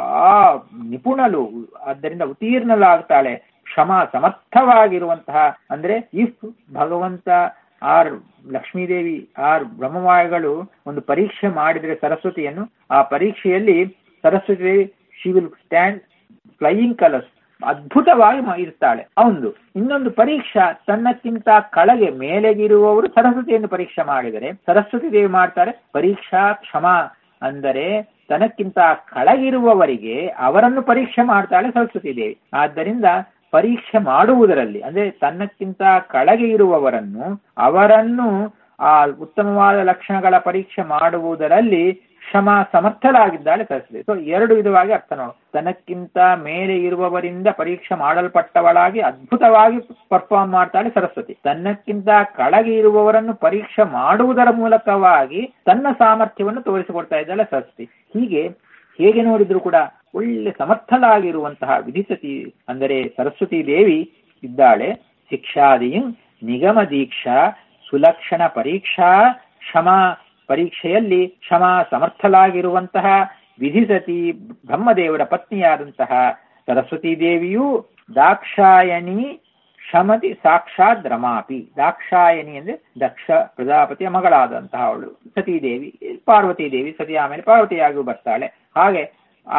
ನಿಪುಣಲು ಆದ್ದರಿಂದ ಉತ್ತೀರ್ಣಲಾಗ್ತಾಳೆ ಕ್ಷಮ ಸಮರ್ಥವಾಗಿರುವಂತಹ ಅಂದ್ರೆ ಇಫ್ ಭಗವಂತ ಆರ್ ಲಕ್ಷ್ಮೀದೇವಿ ಆರ್ ಬ್ರಹ್ಮವಾಯುಗಳು ಒಂದು ಪರೀಕ್ಷೆ ಮಾಡಿದರೆ ಸರಸ್ವತಿಯನ್ನು ಆ ಪರೀಕ್ಷೆಯಲ್ಲಿ Saraswati Devi she will stand flying colours ಅದ್ಭುತವಾಗಿ ಇರ್ತಾಳೆ ಒಂದು ಇನ್ನೊಂದು ಪರೀಕ್ಷಾ ತನ್ನಕ್ಕಿಂತ ಕೆಳಗೆ ಮೇಲೆಗಿರುವವರು ಸರಸ್ವತಿಯನ್ನು ಪರೀಕ್ಷೆ ಮಾಡಿದರೆ ಸರಸ್ವತಿ ದೇವಿ ಮಾಡ್ತಾರೆ ಪರೀಕ್ಷಾ ಕ್ಷಮ ಅಂದರೆ ತನಕ್ಕಿಂತ ಕೆಳಗಿರುವವರಿಗೆ ಅವರನ್ನು ಪರೀಕ್ಷೆ ಮಾಡ್ತಾಳೆ ಸರಸ್ವತಿ ದೇವಿ ಆದ್ದರಿಂದ ಪರೀಕ್ಷೆ ಮಾಡುವುದರಲ್ಲಿ ಅಂದ್ರೆ ತನ್ನಕ್ಕಿಂತ ಕೆಳಗೆ ಇರುವವರನ್ನು ಅವರನ್ನು ಆ ಉತ್ತಮವಾದ ಲಕ್ಷಣಗಳ ಪರೀಕ್ಷೆ ಮಾಡುವುದರಲ್ಲಿ ಕ್ಷಮ ಸಮರ್ಥರಾಗಿದ್ದಾಳೆ ಸರಸ್ವತಿ ಸೊ ಎರಡು ವಿಧವಾಗಿ ಅರ್ಥ ನೋಡು ತನಕ್ಕಿಂತ ಮೇಲೆ ಇರುವವರಿಂದ ಪರೀಕ್ಷೆ ಮಾಡಲ್ಪಟ್ಟವಳಾಗಿ ಅದ್ಭುತವಾಗಿ ಪರ್ಫಾರ್ಮ್ ಮಾಡ್ತಾಳೆ ಸರಸ್ವತಿ ತನ್ನಕ್ಕಿಂತ ಕೆಳಗೆ ಇರುವವರನ್ನು ಪರೀಕ್ಷೆ ಮಾಡುವುದರ ಮೂಲಕವಾಗಿ ತನ್ನ ಸಾಮರ್ಥ್ಯವನ್ನು ತೋರಿಸಿಕೊಡ್ತಾ ಇದ್ದಾಳೆ ಸರಸ್ವತಿ ಹೀಗೆ ಹೇಗೆ ನೋಡಿದ್ರು ಕೂಡ ಒಳ್ಳೆ ಸಮರ್ಥಲಾಗಿರುವಂತಹ ವಿಧಿಸತಿ ಅಂದರೆ ಸರಸ್ವತಿ ದೇವಿ ಇದ್ದಾಳೆ ಶಿಕ್ಷಾದಿಯು ನಿಗಮ ದೀಕ್ಷಾ ಸುಲಕ್ಷಣ ಪರೀಕ್ಷಾ ಕ್ಷಮ ಪರೀಕ್ಷೆಯಲ್ಲಿ ಕ್ಷಮ ಸಮರ್ಥಲಾಗಿರುವಂತಹ ವಿಧಿಸತಿ ಬ್ರಹ್ಮದೇವರ ಪತ್ನಿಯಾದಂತಹ ಸರಸ್ವತಿ ದೇವಿಯು ದಾಕ್ಷಾಯಣಿ ಶಮತಿ ಸಾಕ್ಷಾತ್ ರಮಾಪಿ ದಾಕ್ಷಾಯಣಿ ಅಂದ್ರೆ ದಕ್ಷ ಪ್ರಜಾಪತಿಯ ಮಗಳಾದಂತಹ ಅವಳು ಸತೀದೇವಿ ಪಾರ್ವತಿ ದೇವಿ ಸತಿ ಆಮೇಲೆ ಪಾರ್ವತಿಯಾಗಿ ಬರ್ತಾಳೆ ಹಾಗೆ ಆ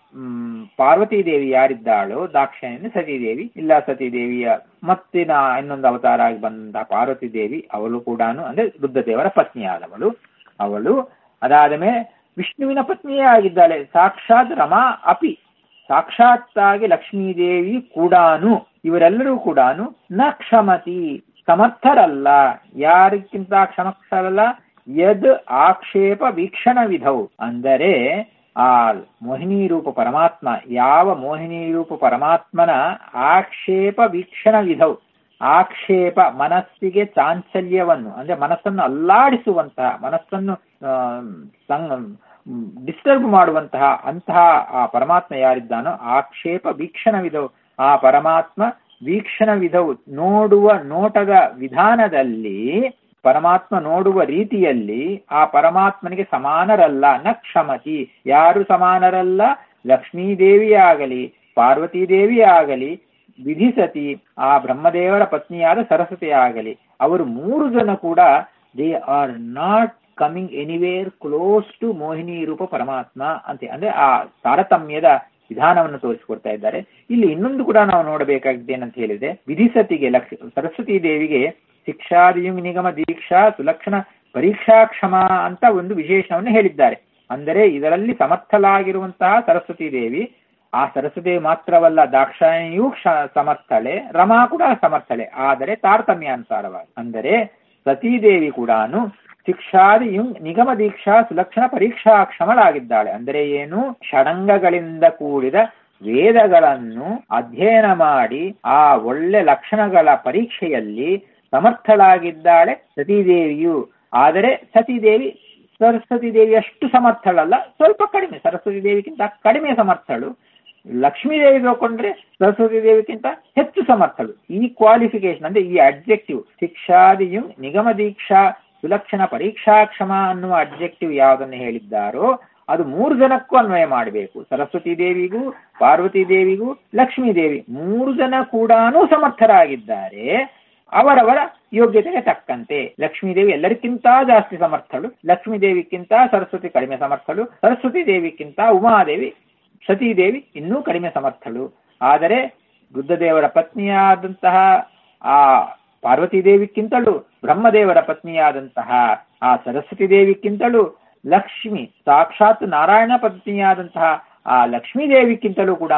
ಪಾರ್ವತಿ ದೇವಿ ಯಾರಿದ್ದಾಳೋ ದಾಕ್ಷಾಯಣಿ ಸತೀದೇವಿ ಇಲ್ಲ ಸತೀದೇವಿಯ ಮತ್ತಿನ ಇನ್ನೊಂದು ಅವತಾರ ಆಗಿ ಬಂದ ಪಾರ್ವತಿ ದೇವಿ ಅವಳು ಕೂಡ ಅಂದ್ರೆ ರುದ್ರದೇವರ ಪತ್ನಿಯಾದವಳು ಅವಳು ಅದಾದ ಮೇಲೆ ವಿಷ್ಣುವಿನ ಪತ್ನಿಯೇ ಆಗಿದ್ದಾಳೆ ಸಾಕ್ಷಾತ್ ರಮಾ ಅಪಿ ಸಾಕ್ಷಾತ್ತಾಗಿ ಲಕ್ಷ್ಮೀದೇವಿ ಕೂಡಾನು ಇವರೆಲ್ಲರೂ ಕೂಡ ನ ಕ್ಷಮತಿ ಸಮರ್ಥರಲ್ಲ ಯಾರಿಗಿಂತ ಕ್ಷಮಸ್ಥರಲ್ಲ ಯದ್ ಆಕ್ಷೇಪ ವೀಕ್ಷಣ ವಿಧವು ಅಂದರೆ ಆ ಮೋಹಿನಿ ರೂಪ ಪರಮಾತ್ಮ ಯಾವ ಮೋಹಿನಿ ರೂಪ ಪರಮಾತ್ಮನ ಆಕ್ಷೇಪ ವೀಕ್ಷಣ ವಿಧವು ಆಕ್ಷೇಪ ಮನಸ್ಸಿಗೆ ಚಾಂಚಲ್ಯವನ್ನು ಅಂದ್ರೆ ಮನಸ್ಸನ್ನು ಅಲ್ಲಾಡಿಸುವಂತಹ ಮನಸ್ಸನ್ನು ಡಿಸ್ಟರ್ಬ್ ಮಾಡುವಂತಹ ಅಂತಹ ಆ ಪರಮಾತ್ಮ ಯಾರಿದ್ದಾನೋ ಆಕ್ಷೇಪ ವೀಕ್ಷಣ ವಿಧವು ಆ ಪರಮಾತ್ಮ ವೀಕ್ಷಣ ವಿಧವು ನೋಡುವ ನೋಟದ ವಿಧಾನದಲ್ಲಿ ಪರಮಾತ್ಮ ನೋಡುವ ರೀತಿಯಲ್ಲಿ ಆ ಪರಮಾತ್ಮನಿಗೆ ಸಮಾನರಲ್ಲ ನ ಕ್ಷಮತಿ ಯಾರು ಸಮಾನರಲ್ಲ ಲಕ್ಷ್ಮೀದೇವಿಯಾಗಲಿ ಪಾರ್ವತಿ ದೇವಿಯಾಗಲಿ ವಿಧಿಸತಿ ಆ ಬ್ರಹ್ಮದೇವರ ಪತ್ನಿಯಾದ ಸರಸ್ವತಿ ಆಗಲಿ ಅವರು ಮೂರು ಜನ ಕೂಡ they are not coming anywhere close to Mohini ರೂಪ ಪರಮಾತ್ಮ ಅಂತ ಅಂದ್ರೆ ಆ ತಾರತಮ್ಯದ ವಿಧಾನವನ್ನು ತೋರಿಸಿಕೊಡ್ತಾ ಇದ್ದಾರೆ ಇಲ್ಲಿ ಇನ್ನೊಂದು ಕೂಡ ನಾವು ನೋಡಬೇಕಾಗಿದೆ ಏನಂತ ಹೇಳಿದ್ರೆ ವಿಧಿಸತಿಗೆ ಲಕ್ಷ ಸರಸ್ವತಿ ದೇವಿಗೆ ಶಿಕ್ಷಾದಿಯು ನಿಗಮ ದೀಕ್ಷಾ ಸುಲಕ್ಷಣ ಪರೀಕ್ಷಾ ಕ್ಷಮ ಅಂತ ಒಂದು ವಿಶೇಷಣವನ್ನು ಹೇಳಿದ್ದಾರೆ ಅಂದರೆ ಇದರಲ್ಲಿ ಸಮರ್ಥಲಾಗಿರುವಂತಹ ಸರಸ್ವತಿ ದೇವಿ ಆ ಸರಸ್ವತಿ ಮಾತ್ರವಲ್ಲ ದಾಕ್ಷಾಯಣಿಯೂ ಕ್ಷ ಸಮರ್ಥಳೆ ರಮಾ ಕೂಡ ಸಮರ್ಥಳೆ ಆದರೆ ತಾರತಮ್ಯಾನುಸಾರವಾಗಿ ಅಂದರೆ ಸತೀದೇವಿ ಕೂಡ ಶಿಕ್ಷಾದಿ ನಿಗಮ ದೀಕ್ಷಾ ಸುಲಕ್ಷಣ ಪರೀಕ್ಷಾ ಕ್ಷಮಳಾಗಿದ್ದಾಳೆ ಅಂದರೆ ಏನು ಷಡಂಗಗಳಿಂದ ಕೂಡಿದ ವೇದಗಳನ್ನು ಅಧ್ಯಯನ ಮಾಡಿ ಆ ಒಳ್ಳೆ ಲಕ್ಷಣಗಳ ಪರೀಕ್ಷೆಯಲ್ಲಿ ಸಮರ್ಥಳಾಗಿದ್ದಾಳೆ ಸತೀದೇವಿಯು ಆದರೆ ಸತೀದೇವಿ ಸರಸ್ವತಿ ದೇವಿ ಅಷ್ಟು ಸಮರ್ಥಳಲ್ಲ ಸ್ವಲ್ಪ ಕಡಿಮೆ ಸರಸ್ವತಿ ದೇವಿಗಿಂತ ಕಡಿಮೆ ಸಮರ್ಥಳು ಲಕ್ಷ್ಮೀ ದೇವಿ ತಗೊಂಡ್ರೆ ಸರಸ್ವತಿ ದೇವಿಗಿಂತ ಹೆಚ್ಚು ಸಮರ್ಥಳು ಈ ಕ್ವಾಲಿಫಿಕೇಶನ್ ಅಂದ್ರೆ ಈ ಅಬ್ಜೆಕ್ಟಿವ್ ಶಿಕ್ಷಾದಿಯು ನಿಗಮ ದೀಕ್ಷಾ ಸುಲಕ್ಷಣ ಪರೀಕ್ಷಾಕ್ಷಮ ಅನ್ನುವ ಅಬ್ಜೆಕ್ಟಿವ್ ಯಾವುದನ್ನು ಹೇಳಿದ್ದಾರೋ ಅದು ಮೂರು ಜನಕ್ಕೂ ಅನ್ವಯ ಮಾಡಬೇಕು ಸರಸ್ವತಿ ದೇವಿಗೂ ಪಾರ್ವತಿ ದೇವಿಗೂ ಲಕ್ಷ್ಮೀ ದೇವಿ ಮೂರು ಜನ ಕೂಡ ಸಮರ್ಥರಾಗಿದ್ದಾರೆ ಅವರವರ ಯೋಗ್ಯತೆಗೆ ತಕ್ಕಂತೆ ಲಕ್ಷ್ಮೀದೇವಿ ಎಲ್ಲರಿಗಿಂತ ಜಾಸ್ತಿ ಸಮರ್ಥಳು ಲಕ್ಷ್ಮೀ ದೇವಿಗಿಂತ ಸರಸ್ವತಿ ಕಡಿಮೆ ಸಮರ್ಥಳು ಸರಸ್ವತಿ ದೇವಿಗಿಂತ ಉಮಾದೇವಿ ಸತೀದೇವಿ ಇನ್ನೂ ಕಡಿಮೆ ಸಮರ್ಥಳು ಆದರೆ ಬುದ್ಧದೇವರ ಪತ್ನಿಯಾದಂತಹ ಆ ಪಾರ್ವತಿ ದೇವಿಕ್ಕಿಂತಲೂ ಬ್ರಹ್ಮದೇವರ ಪತ್ನಿಯಾದಂತಹ ಆ ಸರಸ್ವತಿ ದೇವಿಕ್ಕಿಂತಲೂ ಲಕ್ಷ್ಮಿ ಸಾಕ್ಷಾತ್ ನಾರಾಯಣ ಪತ್ನಿಯಾದಂತಹ ಆ ಲಕ್ಷ್ಮೀ ದೇವಿಕ್ಕಿಂತಲೂ ಕೂಡ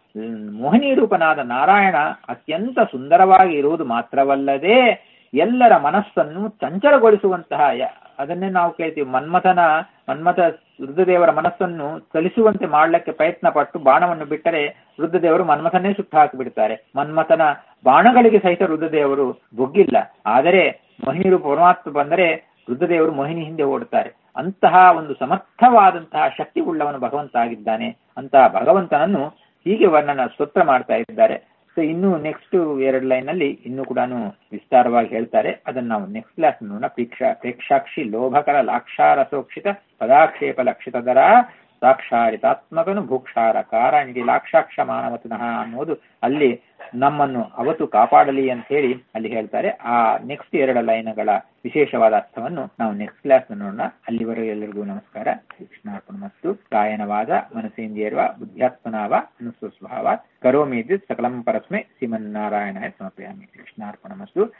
ಮೋಹಿನಿ ರೂಪನಾದ ನಾರಾಯಣ ಅತ್ಯಂತ ಸುಂದರವಾಗಿ ಇರುವುದು ಮಾತ್ರವಲ್ಲದೆ ಎಲ್ಲರ ಮನಸ್ಸನ್ನು ಚಂಚಲಗೊಳಿಸುವಂತಹ ಅದನ್ನೇ ನಾವು ಕೇಳ್ತೀವಿ ಮನ್ಮಥನ ಮನ್ಮಥ ರುದ್ರದೇವರ ಮನಸ್ಸನ್ನು ಚಲಿಸುವಂತೆ ಮಾಡಲಿಕ್ಕೆ ಪ್ರಯತ್ನ ಪಟ್ಟು ಬಾಣವನ್ನು ಬಿಟ್ಟರೆ ರುದ್ರದೇವರು ಮನ್ಮಥನ್ನೇ ಸುಟ್ಟು ಹಾಕಿಬಿಡ್ತಾರೆ ಮನ್ಮಥನ ಬಾಣಗಳಿಗೆ ಸಹಿತ ರುದ್ರದೇವರು ಬೊಗ್ಗಿಲ್ಲ ಆದರೆ ಮೋಹಿನಿ ರೂಪ ಪರಮಾತ್ಮ ಬಂದರೆ ರುದ್ರದೇವರು ಮೋಹಿನಿ ಹಿಂದೆ ಓಡುತ್ತಾರೆ ಅಂತಹ ಒಂದು ಸಮರ್ಥವಾದಂತಹ ಶಕ್ತಿ ಉಳ್ಳವನು ಭಗವಂತ ಆಗಿದ್ದಾನೆ ಅಂತಹ ಭಗವಂತನನ್ನು ಹೀಗೆ ವರ್ಣನ ಸ್ತೋತ್ರ ಮಾಡ್ತಾ ಇದ್ದಾರೆ ಸೊ ಇನ್ನು ನೆಕ್ಸ್ಟ್ ಎರಡು ಲೈನ್ ಅಲ್ಲಿ ಇನ್ನೂ ಕೂಡ ವಿಸ್ತಾರವಾಗಿ ಹೇಳ್ತಾರೆ ಅದನ್ನ ನಾವು ನೆಕ್ಸ್ಟ್ ಕ್ಲಾಸ್ ನೋಡೋಣ ಪ್ರೇಕ್ಷಾ ಪ್ರೇಕ್ಷಾಕ್ಷಿ ಲೋಭಕರ ಲಾಕ್ಷಾರಸೋಕ್ಷಿತ ಪದಾಕ್ಷೇಪ ಲಕ್ಷಿತದರ ಸಾಕ್ಷಾರಿತಾತ್ಮಕನು ಭೂಕ್ಷಾರ ಕಾರಣಿಗೆ ಲಾಕ್ಷಾಕ್ಷ ಮಾನವತನಃ ಅನ್ನೋದು ಅಲ್ಲಿ ನಮ್ಮನ್ನು ಅವತ್ತು ಕಾಪಾಡಲಿ ಅಂತ ಹೇಳಿ ಅಲ್ಲಿ ಹೇಳ್ತಾರೆ ಆ ನೆಕ್ಸ್ಟ್ ಎರಡು ಲೈನ್ಗಳ ವಿಶೇಷವಾದ ಅರ್ಥವನ್ನು ನಾವು ನೆಕ್ಸ್ಟ್ ಕ್ಲಾಸ್ ನೋಡೋಣ ಅಲ್ಲಿವರೆಗೂ ಎಲ್ಲರಿಗೂ ನಮಸ್ಕಾರ ಕೃಷ್ಣಾರ್ಪಣ ಮತ್ತು ಗಾಯನವಾದ ಮನಸ್ಸೇಂದ್ರಿಯರ್ವ ಬುದ್ಧ್ಯಾತ್ಮನಾವ ಅನುಸ್ವಸ್ವಭಾವ ಕರೋಮಿ ಸಕಲಂ ಪರಸ್ಮೈ ಶ್ರೀಮನ್ನಾರಾಯಣಾಯ ಸಮರ್ಪಯಾಮಿ ಕೃಷ್ಣಾರ್ಪಣ ಮತ್ತು